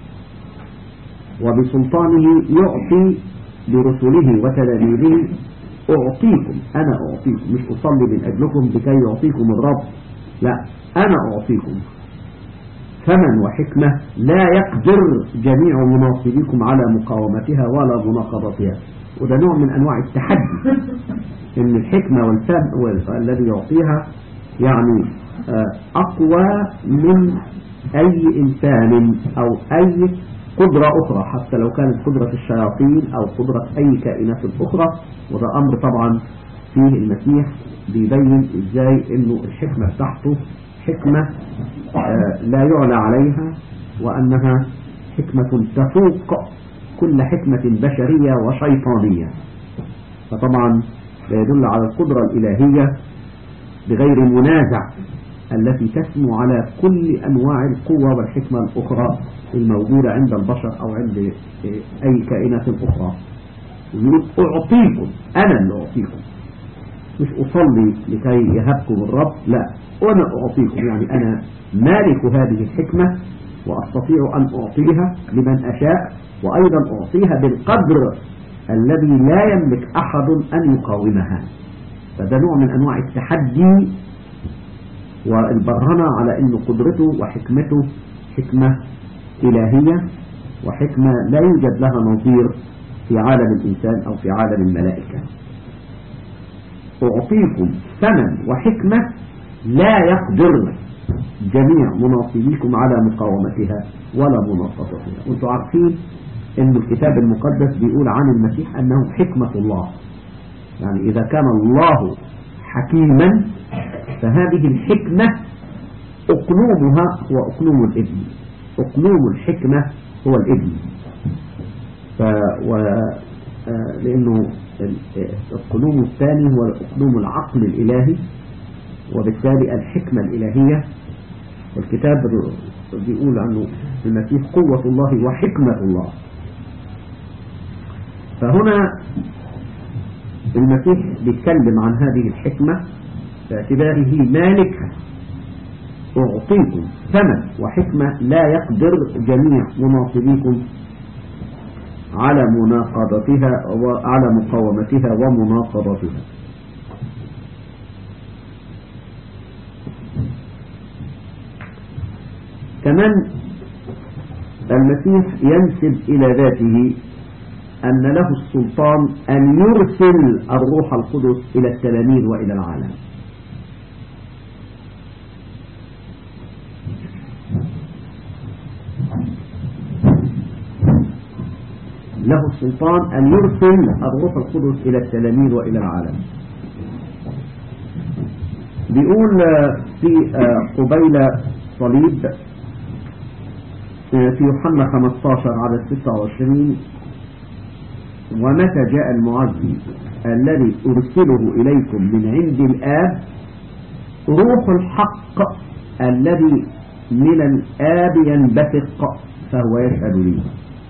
وبسلطانه يعطي لرسله وتلاميذه أعطيكم أنا أعطيكم مش أصلي من أجلكم لكي يعطيكم الرب لا أنا أعطيكم ثمن وحكمة لا يقدر جميع مناصبيكم على مقاومتها ولا مناقضتها وده نوع من أنواع التحدي إن الحكمة والفهم الذي يعطيها يعني أقوى من أي إنسان أو أي قدرة أخرى حتى لو كانت قدرة الشياطين أو قدرة أي كائنات أخرى وده أمر طبعا فيه المسيح بيبين إزاي إنه الحكمة بتاعته حكمة لا يعلى عليها وأنها حكمة تفوق كل حكمة بشرية وشيطانية فطبعا يدل على القدرة الإلهية بغير منازع التي تسمو على كل أنواع القوة والحكمة الأخرى الموجودة عند البشر أو عند أي كائنات أخرى يقول أعطيكم أنا اللي أعطيكم مش أصلي لكي يهبكم الرب لا أنا أعطيكم يعني أنا مالك هذه الحكمة وأستطيع أن أعطيها لمن أشاء وأيضا أعطيها بالقدر الذي لا يملك أحد أن يقاومها فده نوع من أنواع التحدي والبرهنة على أن قدرته وحكمته حكمة إلهية وحكمة لا يوجد لها نظير في عالم الإنسان أو في عالم الملائكة أعطيكم ثمن وحكمة لا يقدر جميع مناصبيكم على مقاومتها ولا مناصبتها وانتم عارفين ان الكتاب المقدس بيقول عن المسيح انه حكمة الله يعني اذا كان الله حكيما فهذه الحكمة اقلومها هو اقلوم الابن اقلوم الحكمة هو الابن ف و لانه القلوم الثاني هو اقلوم العقل الالهي وبالتالي الحكمة الالهية والكتاب بيقول عنه المسيح قوة الله وحكمة الله فهنا المسيح بيتكلم عن هذه الحكمة باعتباره مالكها أعطيكم ثمن وحكمة لا يقدر جميع مناصبيكم على مناقضتها وعلى مقاومتها ومناقضتها كمان المسيح ينسب إلى ذاته أن له السلطان أن يرسل الروح القدس إلى التلاميذ وإلى العالم له السلطان أن يرسل الروح القدس إلى التلاميذ وإلى العالم بيقول في قبيل صليب في يوحنا 15 على 26 ومتى جاء المعزي الذي أرسله إليكم من عند الآب روح الحق الذي من الآب ينبثق فهو يشهد لي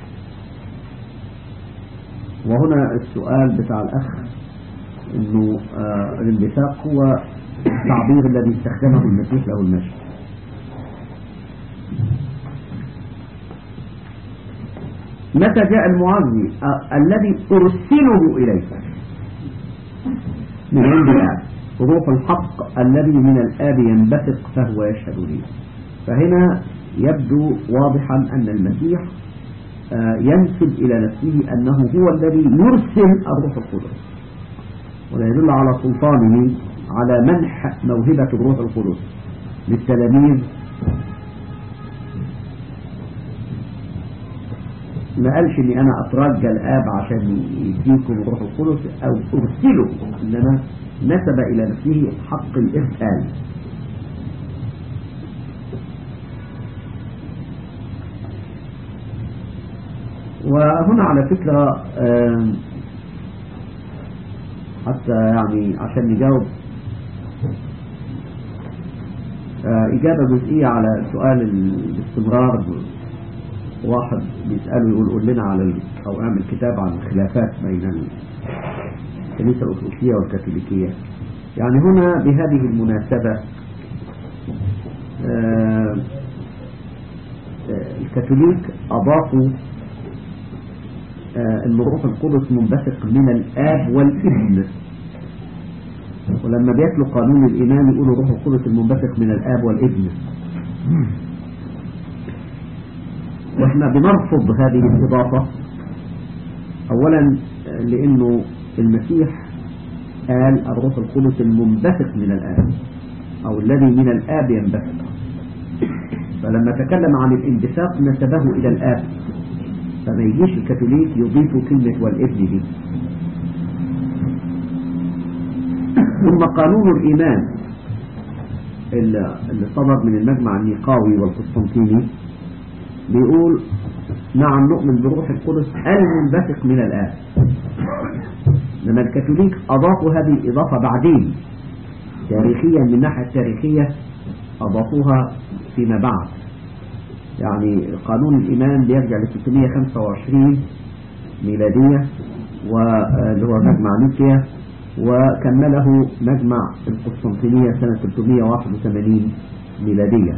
وهنا السؤال بتاع الأخ انه آه الانبثاق هو التعبير الذي استخدمه المسيح له المشي متى جاء المعزي آه الذي أرسله إليك من عند الآب روح الحق الذي من الآب ينبثق فهو يشهد لي فهنا يبدو واضحا أن المسيح آه ينسب إلى نفسه أنه هو الذي يرسل الروح القدس ولا يدل على سلطانه على منح موهبة الروح القدس للتلاميذ ما قالش اني انا اترجى الاب عشان يديكم الروح القدس او ارسله انما نسب الى نفسه حق الارسال وهنا على فكرة آم، حتى يعني عشان نجاوب آه، إجابة جزئية على سؤال الاستمرار واحد بيسأله يقول قول لنا على ال- أو اعمل كتاب عن الخلافات بين الكنيسة الأرثوذكسية والكاثوليكية يعني هنا بهذه المناسبة آه، آه، الكاثوليك أضافوا آه، ان الروح القدس منبثق من الاب والابن ولما بيتلوا قانون الايمان يقولوا الروح القدس المنبثق من الاب والابن واحنا بنرفض هذه الاضافه اولا آه، لانه المسيح قال الروح القدس المنبثق من الاب او الذي من الاب ينبثق فلما تكلم عن الانبثاق نسبه الى الاب فما يجيش الكاثوليك يضيفوا كلمة والابن دي ثم قانون الإيمان اللي اللي صدر من المجمع النيقاوي والقسطنطيني بيقول نعم نؤمن بروح القدس المنبثق من الآب لما الكاثوليك أضافوا هذه الإضافة بعدين تاريخيا من الناحية التاريخية أضافوها فيما بعد يعني قانون الإيمان بيرجع ل 625 ميلادية واللي هو مجمع نيكيا وكمله مجمع القسطنطينية سنة 381 ميلادية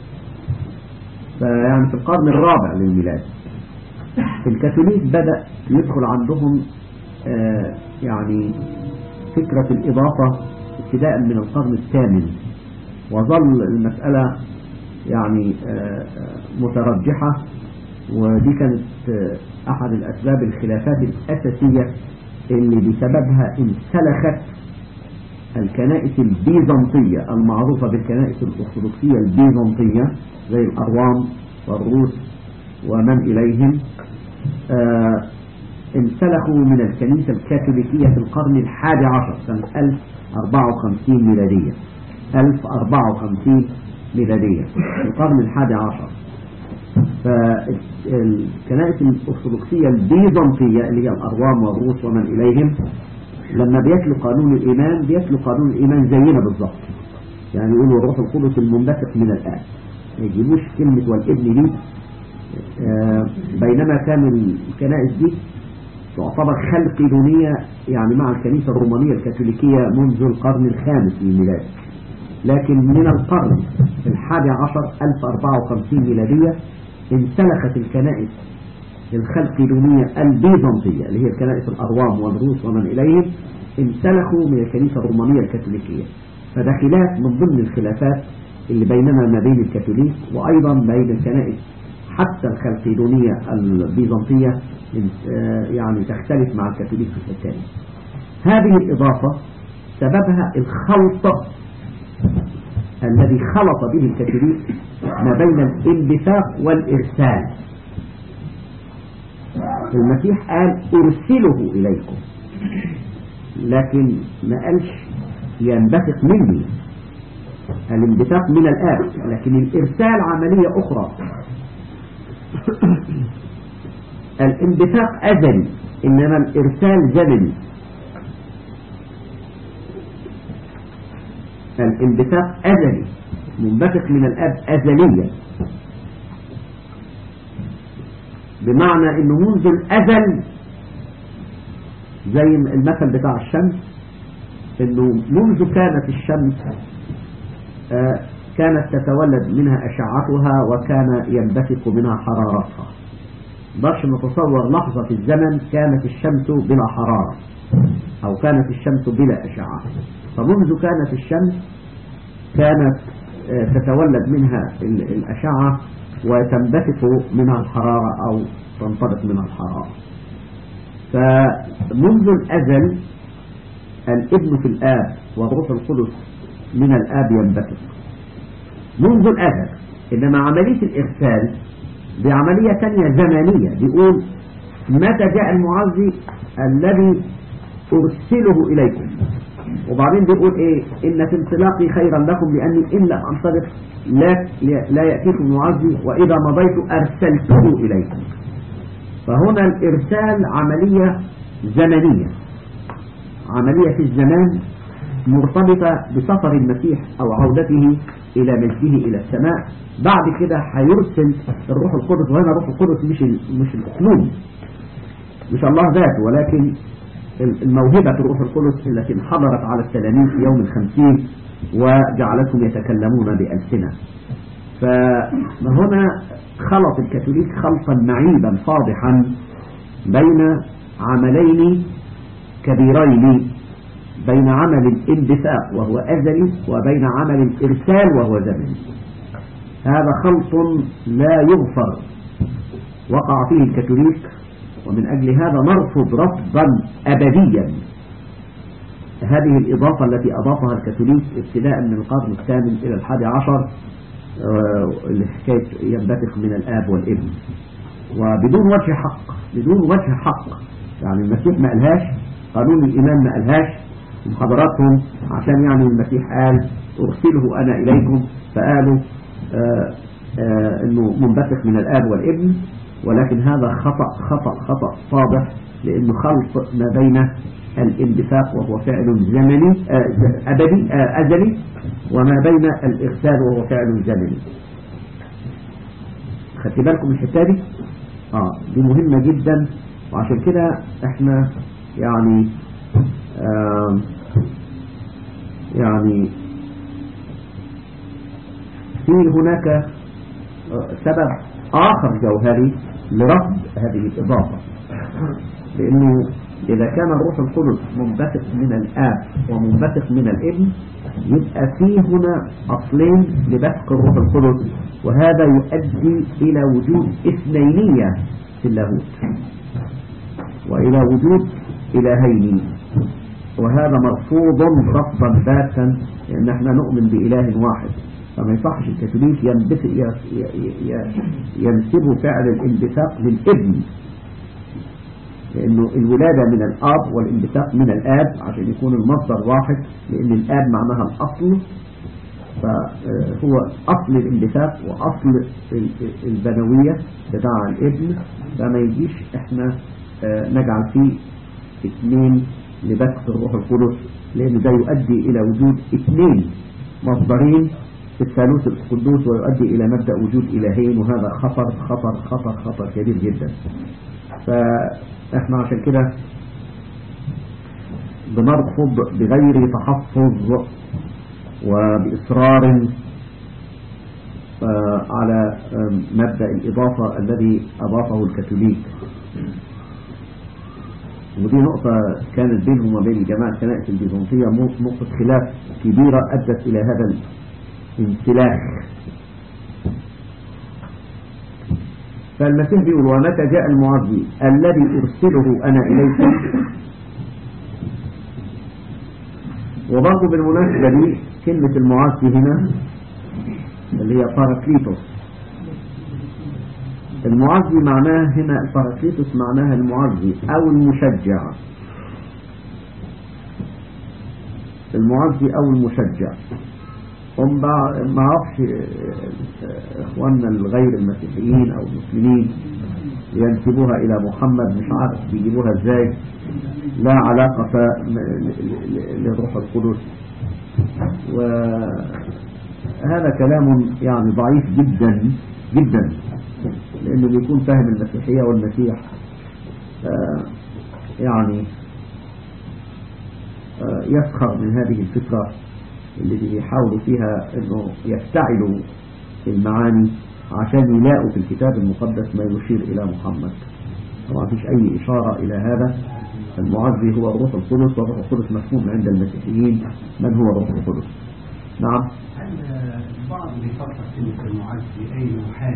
فيعني في القرن الرابع للميلاد الكاثوليك بدأ يدخل عندهم آه يعني فكرة الإضافة ابتداء من القرن الثامن وظل المسألة يعني آه، مترجحة ودي كانت آه، أحد الأسباب الخلافات الأساسية اللي بسببها انسلخت الكنائس البيزنطية المعروفة بالكنائس الأرثوذكسية البيزنطية زي الأروام والروس ومن إليهم آه، انسلخوا من الكنيسة الكاثوليكية في القرن الحادي عشر سنة 1054 ميلادية 1054 ميلادية في القرن الحادي عشر فالكنائس الأرثوذكسية البيزنطية اللي هي الأروام والروس ومن إليهم لما بيتلوا قانون الإيمان بيتلوا قانون الإيمان زينا بالظبط يعني يقولوا الروح القدس المنبثق من الآب ما يجيبوش كلمة والابن دي آه، بينما كان الكنائس دي تعتبر خلقيدونية يعني مع الكنيسة الرومانية الكاثوليكية منذ القرن الخامس للميلاد لكن من القرن الحادي عشر 1054 ميلادية انسلخت الكنائس الخلقيدونية البيزنطية اللي هي الكنائس الأروام والروس ومن إليهم انسلخوا من الكنيسة الرومانية الكاثوليكية فده خلاف من ضمن الخلافات اللي بيننا ما بين الكاثوليك وأيضا بين الكنائس حتى الخلقيدونية البيزنطية آه، يعني تختلف مع الكاثوليك في الحكاية هذه الإضافة سببها الخلط الذي خلط به الكاثوليك ما بين الانبثاق والإرسال المسيح قال أرسله إليكم لكن ما قالش ينبثق مني الانبثاق من الآب لكن الإرسال عملية أخرى الانبثاق أزلي إنما الإرسال زمني الانبثاق أزلي منبثق من الأب أزليا بمعنى أنه منذ الأزل زي المثل بتاع الشمس أنه منذ كانت الشمس آه، كانت تتولد منها أشعتها وكان ينبثق منها حرارتها باش نتصور لحظة في الزمن كانت الشمس بلا حرارة أو كانت الشمس بلا أشعة فمنذ كانت الشمس كانت آه، تتولد منها ال- الأشعة وتنبثق منها الحرارة أو تنطلق منها الحرارة فمنذ الأزل الابن في الآب والروح القدس من الآب ينبثق منذ الأزل إنما عملية الإرسال دي عملية تانية زمنية بيقول متى جاء المعزي الذي أرسله إليكم وبعدين بيقول إيه إن في انطلاقي خيرا لكم لأني إن لم أنطلق لا, لا يأتيكم معزي وإذا مضيت أرسلته إليكم فهنا الإرسال عملية زمنية عملية في الزمان مرتبطة بسفر المسيح أو عودته إلى مجده إلى السماء بعد كده هيرسل الروح القدس وهنا الروح القدس مش مش الأسلوب مش الله ذاته ولكن الموهبة الروح القدس التي انحضرت على التلاميذ في يوم الخمسين وجعلتهم يتكلمون بألسنة فهنا خلط الكاثوليك خلطا معيبا فاضحا بين عملين كبيرين بين عمل الانبثاق وهو أزلي وبين عمل الإرسال وهو زمني هذا خلط لا يغفر وقع فيه الكاثوليك ومن أجل هذا نرفض رفضا أبديا هذه الإضافة التي أضافها الكاثوليك ابتداء من القرن الثامن إلى الحادي عشر الحكاية ينبثق من الآب والابن وبدون وجه حق بدون وجه حق يعني المسيح ما قالهاش قانون الإيمان ما قالهاش محاضراتهم عشان يعني المسيح قال أرسله أنا إليكم فقالوا آآ آآ أنه منبثق من الآب والابن ولكن هذا خطأ خطأ خطأ واضح لأنه خلط ما بين الانبثاق وهو فعل زمني أبدي أزلي وما بين الإرسال وهو فعل زمني خدت بالكم من الحته دي؟ اه دي مهمة جدا وعشان كده احنا يعني آه يعني في هناك سبب آخر جوهري لرفض هذه الإضافة لأنه إذا كان الروح القدس منبثق من الآب ومنبثق من الابن يبقى في هنا أصلين لبثق الروح القدس وهذا يؤدي إلى وجود إثنينية في اللاهوت وإلى وجود إلهين وهذا مرفوض رفضا باتا لأن احنا نؤمن بإله واحد فما يصحش الكاثوليك ينسب فعل الانبثاق للابن لأنه الولادة من الآب والانبثاق من الآب عشان يكون المصدر واحد لأن الآب معناها الأصل فهو أصل الانبثاق وأصل البنوية بتاع الابن فما يجيش احنا نجعل فيه اثنين لبث الروح القدس لأن ده يؤدي إلى وجود اثنين مصدرين في الثالوث القدوس ويؤدي إلى مبدأ وجود إلهين وهذا خطر خطر خطر خطر كبير جدا فإحنا عشان كده بنرفض بغير تحفظ وبإصرار على مبدأ الإضافة الذي أضافه الكاثوليك ودي نقطة كانت بينهم وبين جماعة الكنائس البيزنطية نقطة خلاف كبيرة أدت إلى هذا الانسلاخ فالمسيح بيقول ومتى جاء المعزي الذي أرسله أنا إليكم وبرضه بالمناسبة دي كلمة المعزي هنا اللي هي باراكليتوس المعزي معناه هنا الباراكليتوس معناها المعزي أو المشجع المعزي أو المشجع هم ما اعرفش اخواننا الغير المسيحيين او المسلمين ينسبوها الى محمد مش عارف بيجيبوها ازاي لا علاقة للروح القدس وهذا كلام يعني ضعيف جدا جدا لانه بيكون فاهم المسيحية والمسيح يعني يسخر من هذه الفكرة اللي بيحاولوا فيها انه يفتعلوا المعاني عشان يلاقوا في الكتاب المقدس ما يشير الى محمد طبعا فيش اي اشارة الى هذا المعزي هو الروح القدس والروح القدس مفهوم عند المسيحيين من هو الروح القدس نعم هل البعض بيفكر كلمة المعزي أي محامي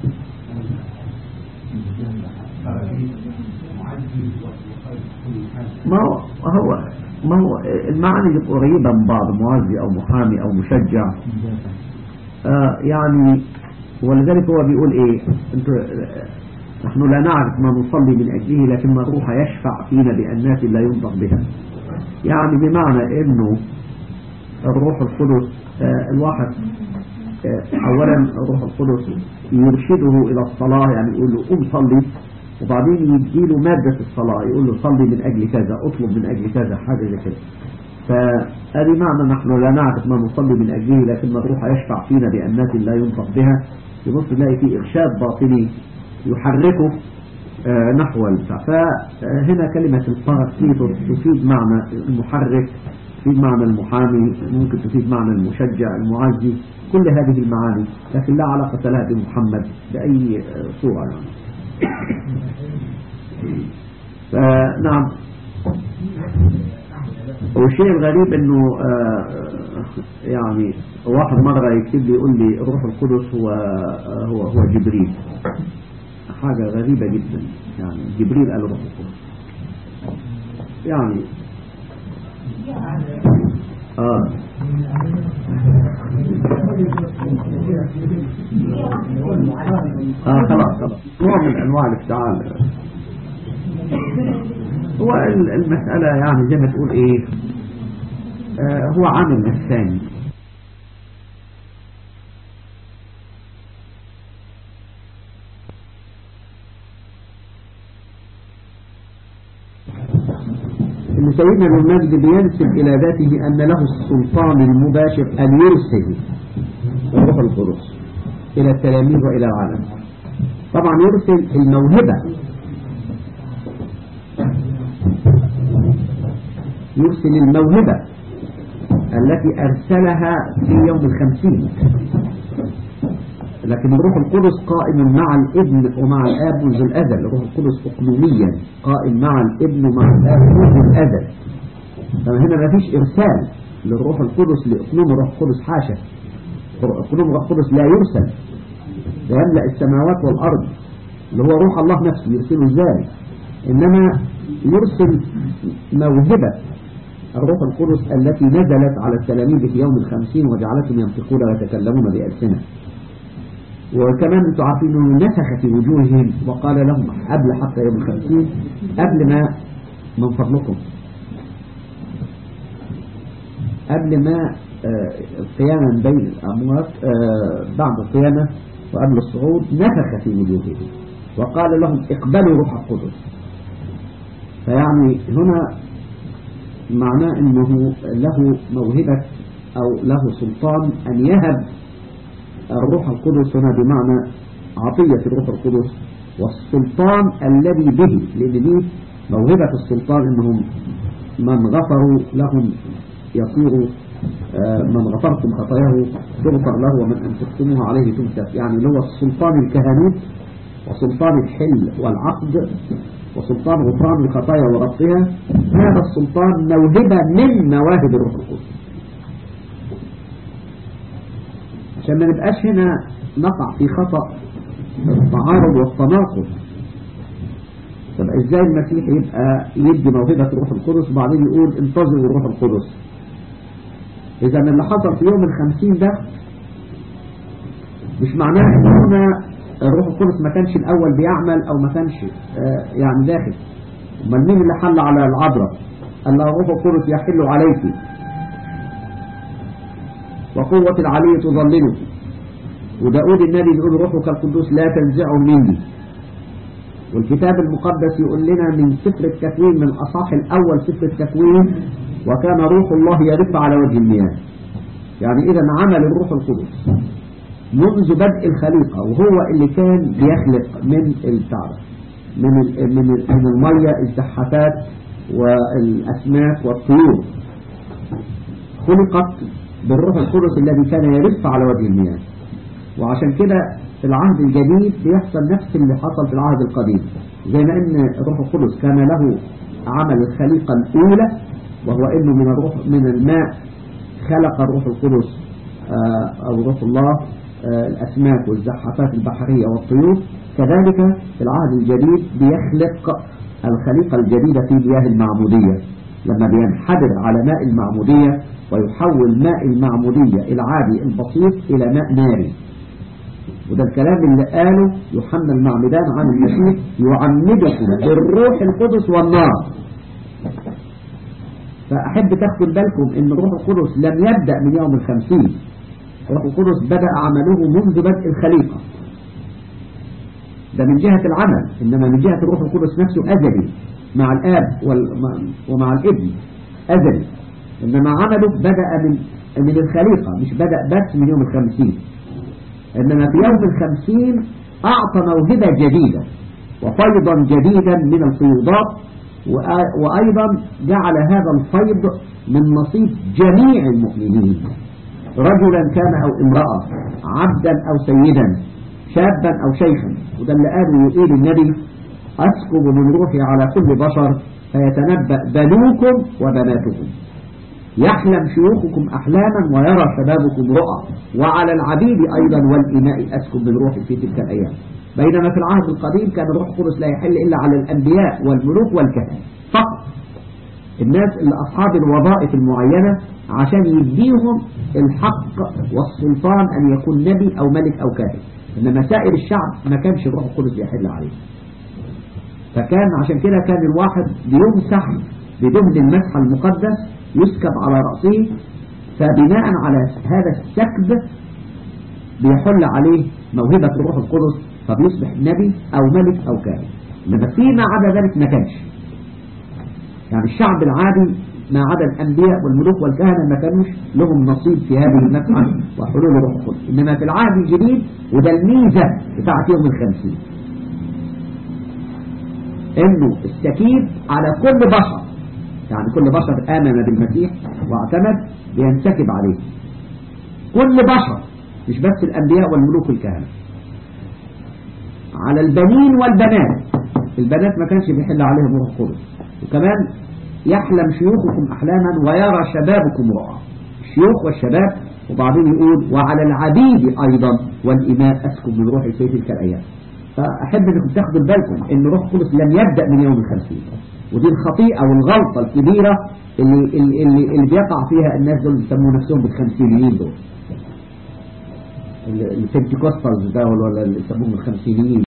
معزي ما هو هو ما هو المعاني قريبة من بعض معزي أو محامي أو مشجع آه يعني ولذلك هو بيقول إيه انتوا نحن لا نعرف ما نصلي من أجله لكن ما الروح يشفع فينا بأنات لا ينطق بها يعني بمعنى أنه الروح القدس آه، الواحد آه، أولا الروح القدس يرشده إلى الصلاة يعني يقول له قم صلي وبعدين يديله مادة الصلاة يقول له صلي من أجل كذا اطلب من أجل كذا حاجة زي كده فهذه معنى نحن لا نعرف ما نصلي من أجله لكن الروح يشفع فينا بأنات لا ينطق بها يبص نلاقي في إرشاد باطني يحركه آه، نحو البتاع فهنا كلمة الباراسيتور تفيد معنى المحرك تفيد معنى المحامي ممكن تفيد معنى المشجع المعزي كل هذه المعاني لكن لا علاقة لها بمحمد بأي آه، صورة يعني فنعم والشيء الغريب انه آه، يعني واحد مرة يكتب لي يقول لي الروح القدس هو آه، هو هو جبريل حاجة غريبة جدا يعني جبريل قال الروح القدس يعني اه اه خلاص خلاص نوع من انواع الافتعال هو ال- المسألة يعني زي ما تقول ايه آه هو عامل نفساني ان سيدنا ابن المجد بينسب الى ذاته ان له السلطان المباشر ان يرسل الروح القدس الى التلاميذ والى العالم طبعا يرسل الموهبة يرسل الموهبة التي أرسلها في يوم الخمسين لكن الروح القدس قائم مع الابن ومع الآب منذ الأزل الروح القدس أقنوميا قائم مع الابن ومع الآب منذ الأزل فهنا ما فيش إرسال للروح القدس لأقنوم الروح القدس حاشا أقنوم الروح القدس لا يرسل يملأ السماوات والأرض اللي هو روح الله نفسه يرسله ازاي إنما يرسل موهبة الروح القدس التي نزلت على التلاميذ في يوم الخمسين وجعلتهم ينطقون ويتكلمون بألسنة وكمان انتم عارفين انه نسخ في وجوههم وقال لهم قبل حتى يوم الخمسين قبل ما من فضلكم قبل ما آه، القيامة من بين الأموات آه، بعد القيامة وقبل الصعود نفخ في وجوههم وقال لهم اقبلوا روح القدس فيعني هنا معناه انه له موهبة او له سلطان ان يهب الروح القدس هنا بمعنى عطية الروح القدس والسلطان الذي به لان دي موهبة السلطان انهم من غفروا لهم يصير آه، من غفرتم خطاياه تغفر له ومن أمسكتموها عليه تمسك يعني اللي هو السلطان الكهنوت وسلطان الحل والعقد وسلطان غفران الخطايا وربطها هذا السلطان موهبة من مواهب الروح القدس عشان ما نبقاش هنا نقع في خطأ التعارض والتناقض طب ازاي المسيح يبقى يدي موهبة الروح القدس وبعدين يقول انتظروا الروح القدس اذا اللي حصل في يوم الخمسين ده مش معناه ان هنا الروح القدس ما كانش الاول بيعمل او ما كانش آه، يعني داخل امال مين اللي حل على العذراء قال لها الروح القدس يحل عليك وقوة العلي تظللك وداود النبي يقول روحك القدوس لا تنزعه مني والكتاب المقدس يقول لنا من سفر التكوين من أصح الأول سفر التكوين وكان روح الله يرف على وجه المياه يعني إذا عمل الروح القدس منذ بدء الخليقة وهو اللي كان بيخلق من التعب من ال من ال من المية الزحافات والأسماك والطيور خلقت بالروح القدس الذي كان يرف على وجه المياه وعشان كده في العهد الجديد بيحصل نفس اللي حصل في العهد القديم زي ما ان الروح القدس كان له عمل الخليقة الأولى وهو انه من الروح من الماء خلق الروح القدس آه، او روح الله آه، الأسماك والزحافات البحرية والطيور كذلك في العهد الجديد بيخلق الخليقة الجديدة في مياه المعمودية لما بينحدر على ماء المعمودية ويحول ماء المعمودية العادي البسيط إلى ماء ناري وده الكلام اللي قاله يوحنا المعمدان عن المسيح يعمدكم بالروح القدس والنار فأحب تاخدوا بالكم ان الروح القدس لم يبدأ من يوم الخمسين الروح القدس بدأ عمله منذ بدء الخليقة ده من جهة العمل إنما من جهة الروح القدس نفسه أزلي مع الآب وال- ومع الابن أزلي إنما عمله بدأ من من الخليقة مش بدأ بس من يوم الخمسين إنما في يوم الخمسين أعطى موهبة جديدة وفيضا جديدا من الفيوضات وآ- وأيضا جعل هذا الفيض من نصيب جميع المؤمنين رجلا كان أو امرأة عبدا أو سيدا شابا أو شيخا وده اللي قاله يقول النبي أسكب من روحي على كل بشر فيتنبأ بنوكم وبناتكم يحلم شيوخكم أحلاما ويرى شبابكم رؤى وعلى العبيد أيضا والإماء أسكب من روحي في تلك الأيام بينما في العهد القديم كان الروح القدس لا يحل إلا على الأنبياء والملوك والكهنة فقط الناس اللي أصحاب الوظائف المعينة عشان يديهم الحق والسلطان أن يكون نبي أو ملك أو كاهن إنما سائر الشعب ما كانش الروح القدس يحل عليه فكان عشان كده كان الواحد بيمسح بدهن المسح المقدس يسكب على رأسه فبناء على هذا السكب بيحل عليه موهبة الروح القدس فبيصبح نبي أو ملك أو كاهن إنما فيما عدا ذلك ما كانش يعني الشعب العادي ما عدا الأنبياء والملوك والكهنة ما كانوش لهم نصيب في هذه المسعى وحلول الروح القدس إنما في العهد الجديد وده الميزة بتاعت يوم الخمسين إنه التكييف على كل بشر يعني كل بشر آمن بالمسيح واعتمد بينسكب عليه كل بشر مش بس الأنبياء والملوك والكهنة على البنين والبنات البنات ما كانش بيحل عليهم روح القدس وكمان يحلم شيوخكم أحلاما ويرى شبابكم رؤى الشيوخ والشباب وبعدين يقول وعلى العبيد أيضا والإماء أسكب من روحي في تلك الأيام فأحب أنكم تاخدوا بالكم أن روح القدس لم يبدأ من يوم الخمسين ودي الخطيئة والغلطة الكبيرة اللي, اللي, اللي, اللي بيقع فيها الناس دول بيسموا نفسهم بالخمسينيين دول البنتكوستالز ده ولا اللي يسموهم الخمسينيين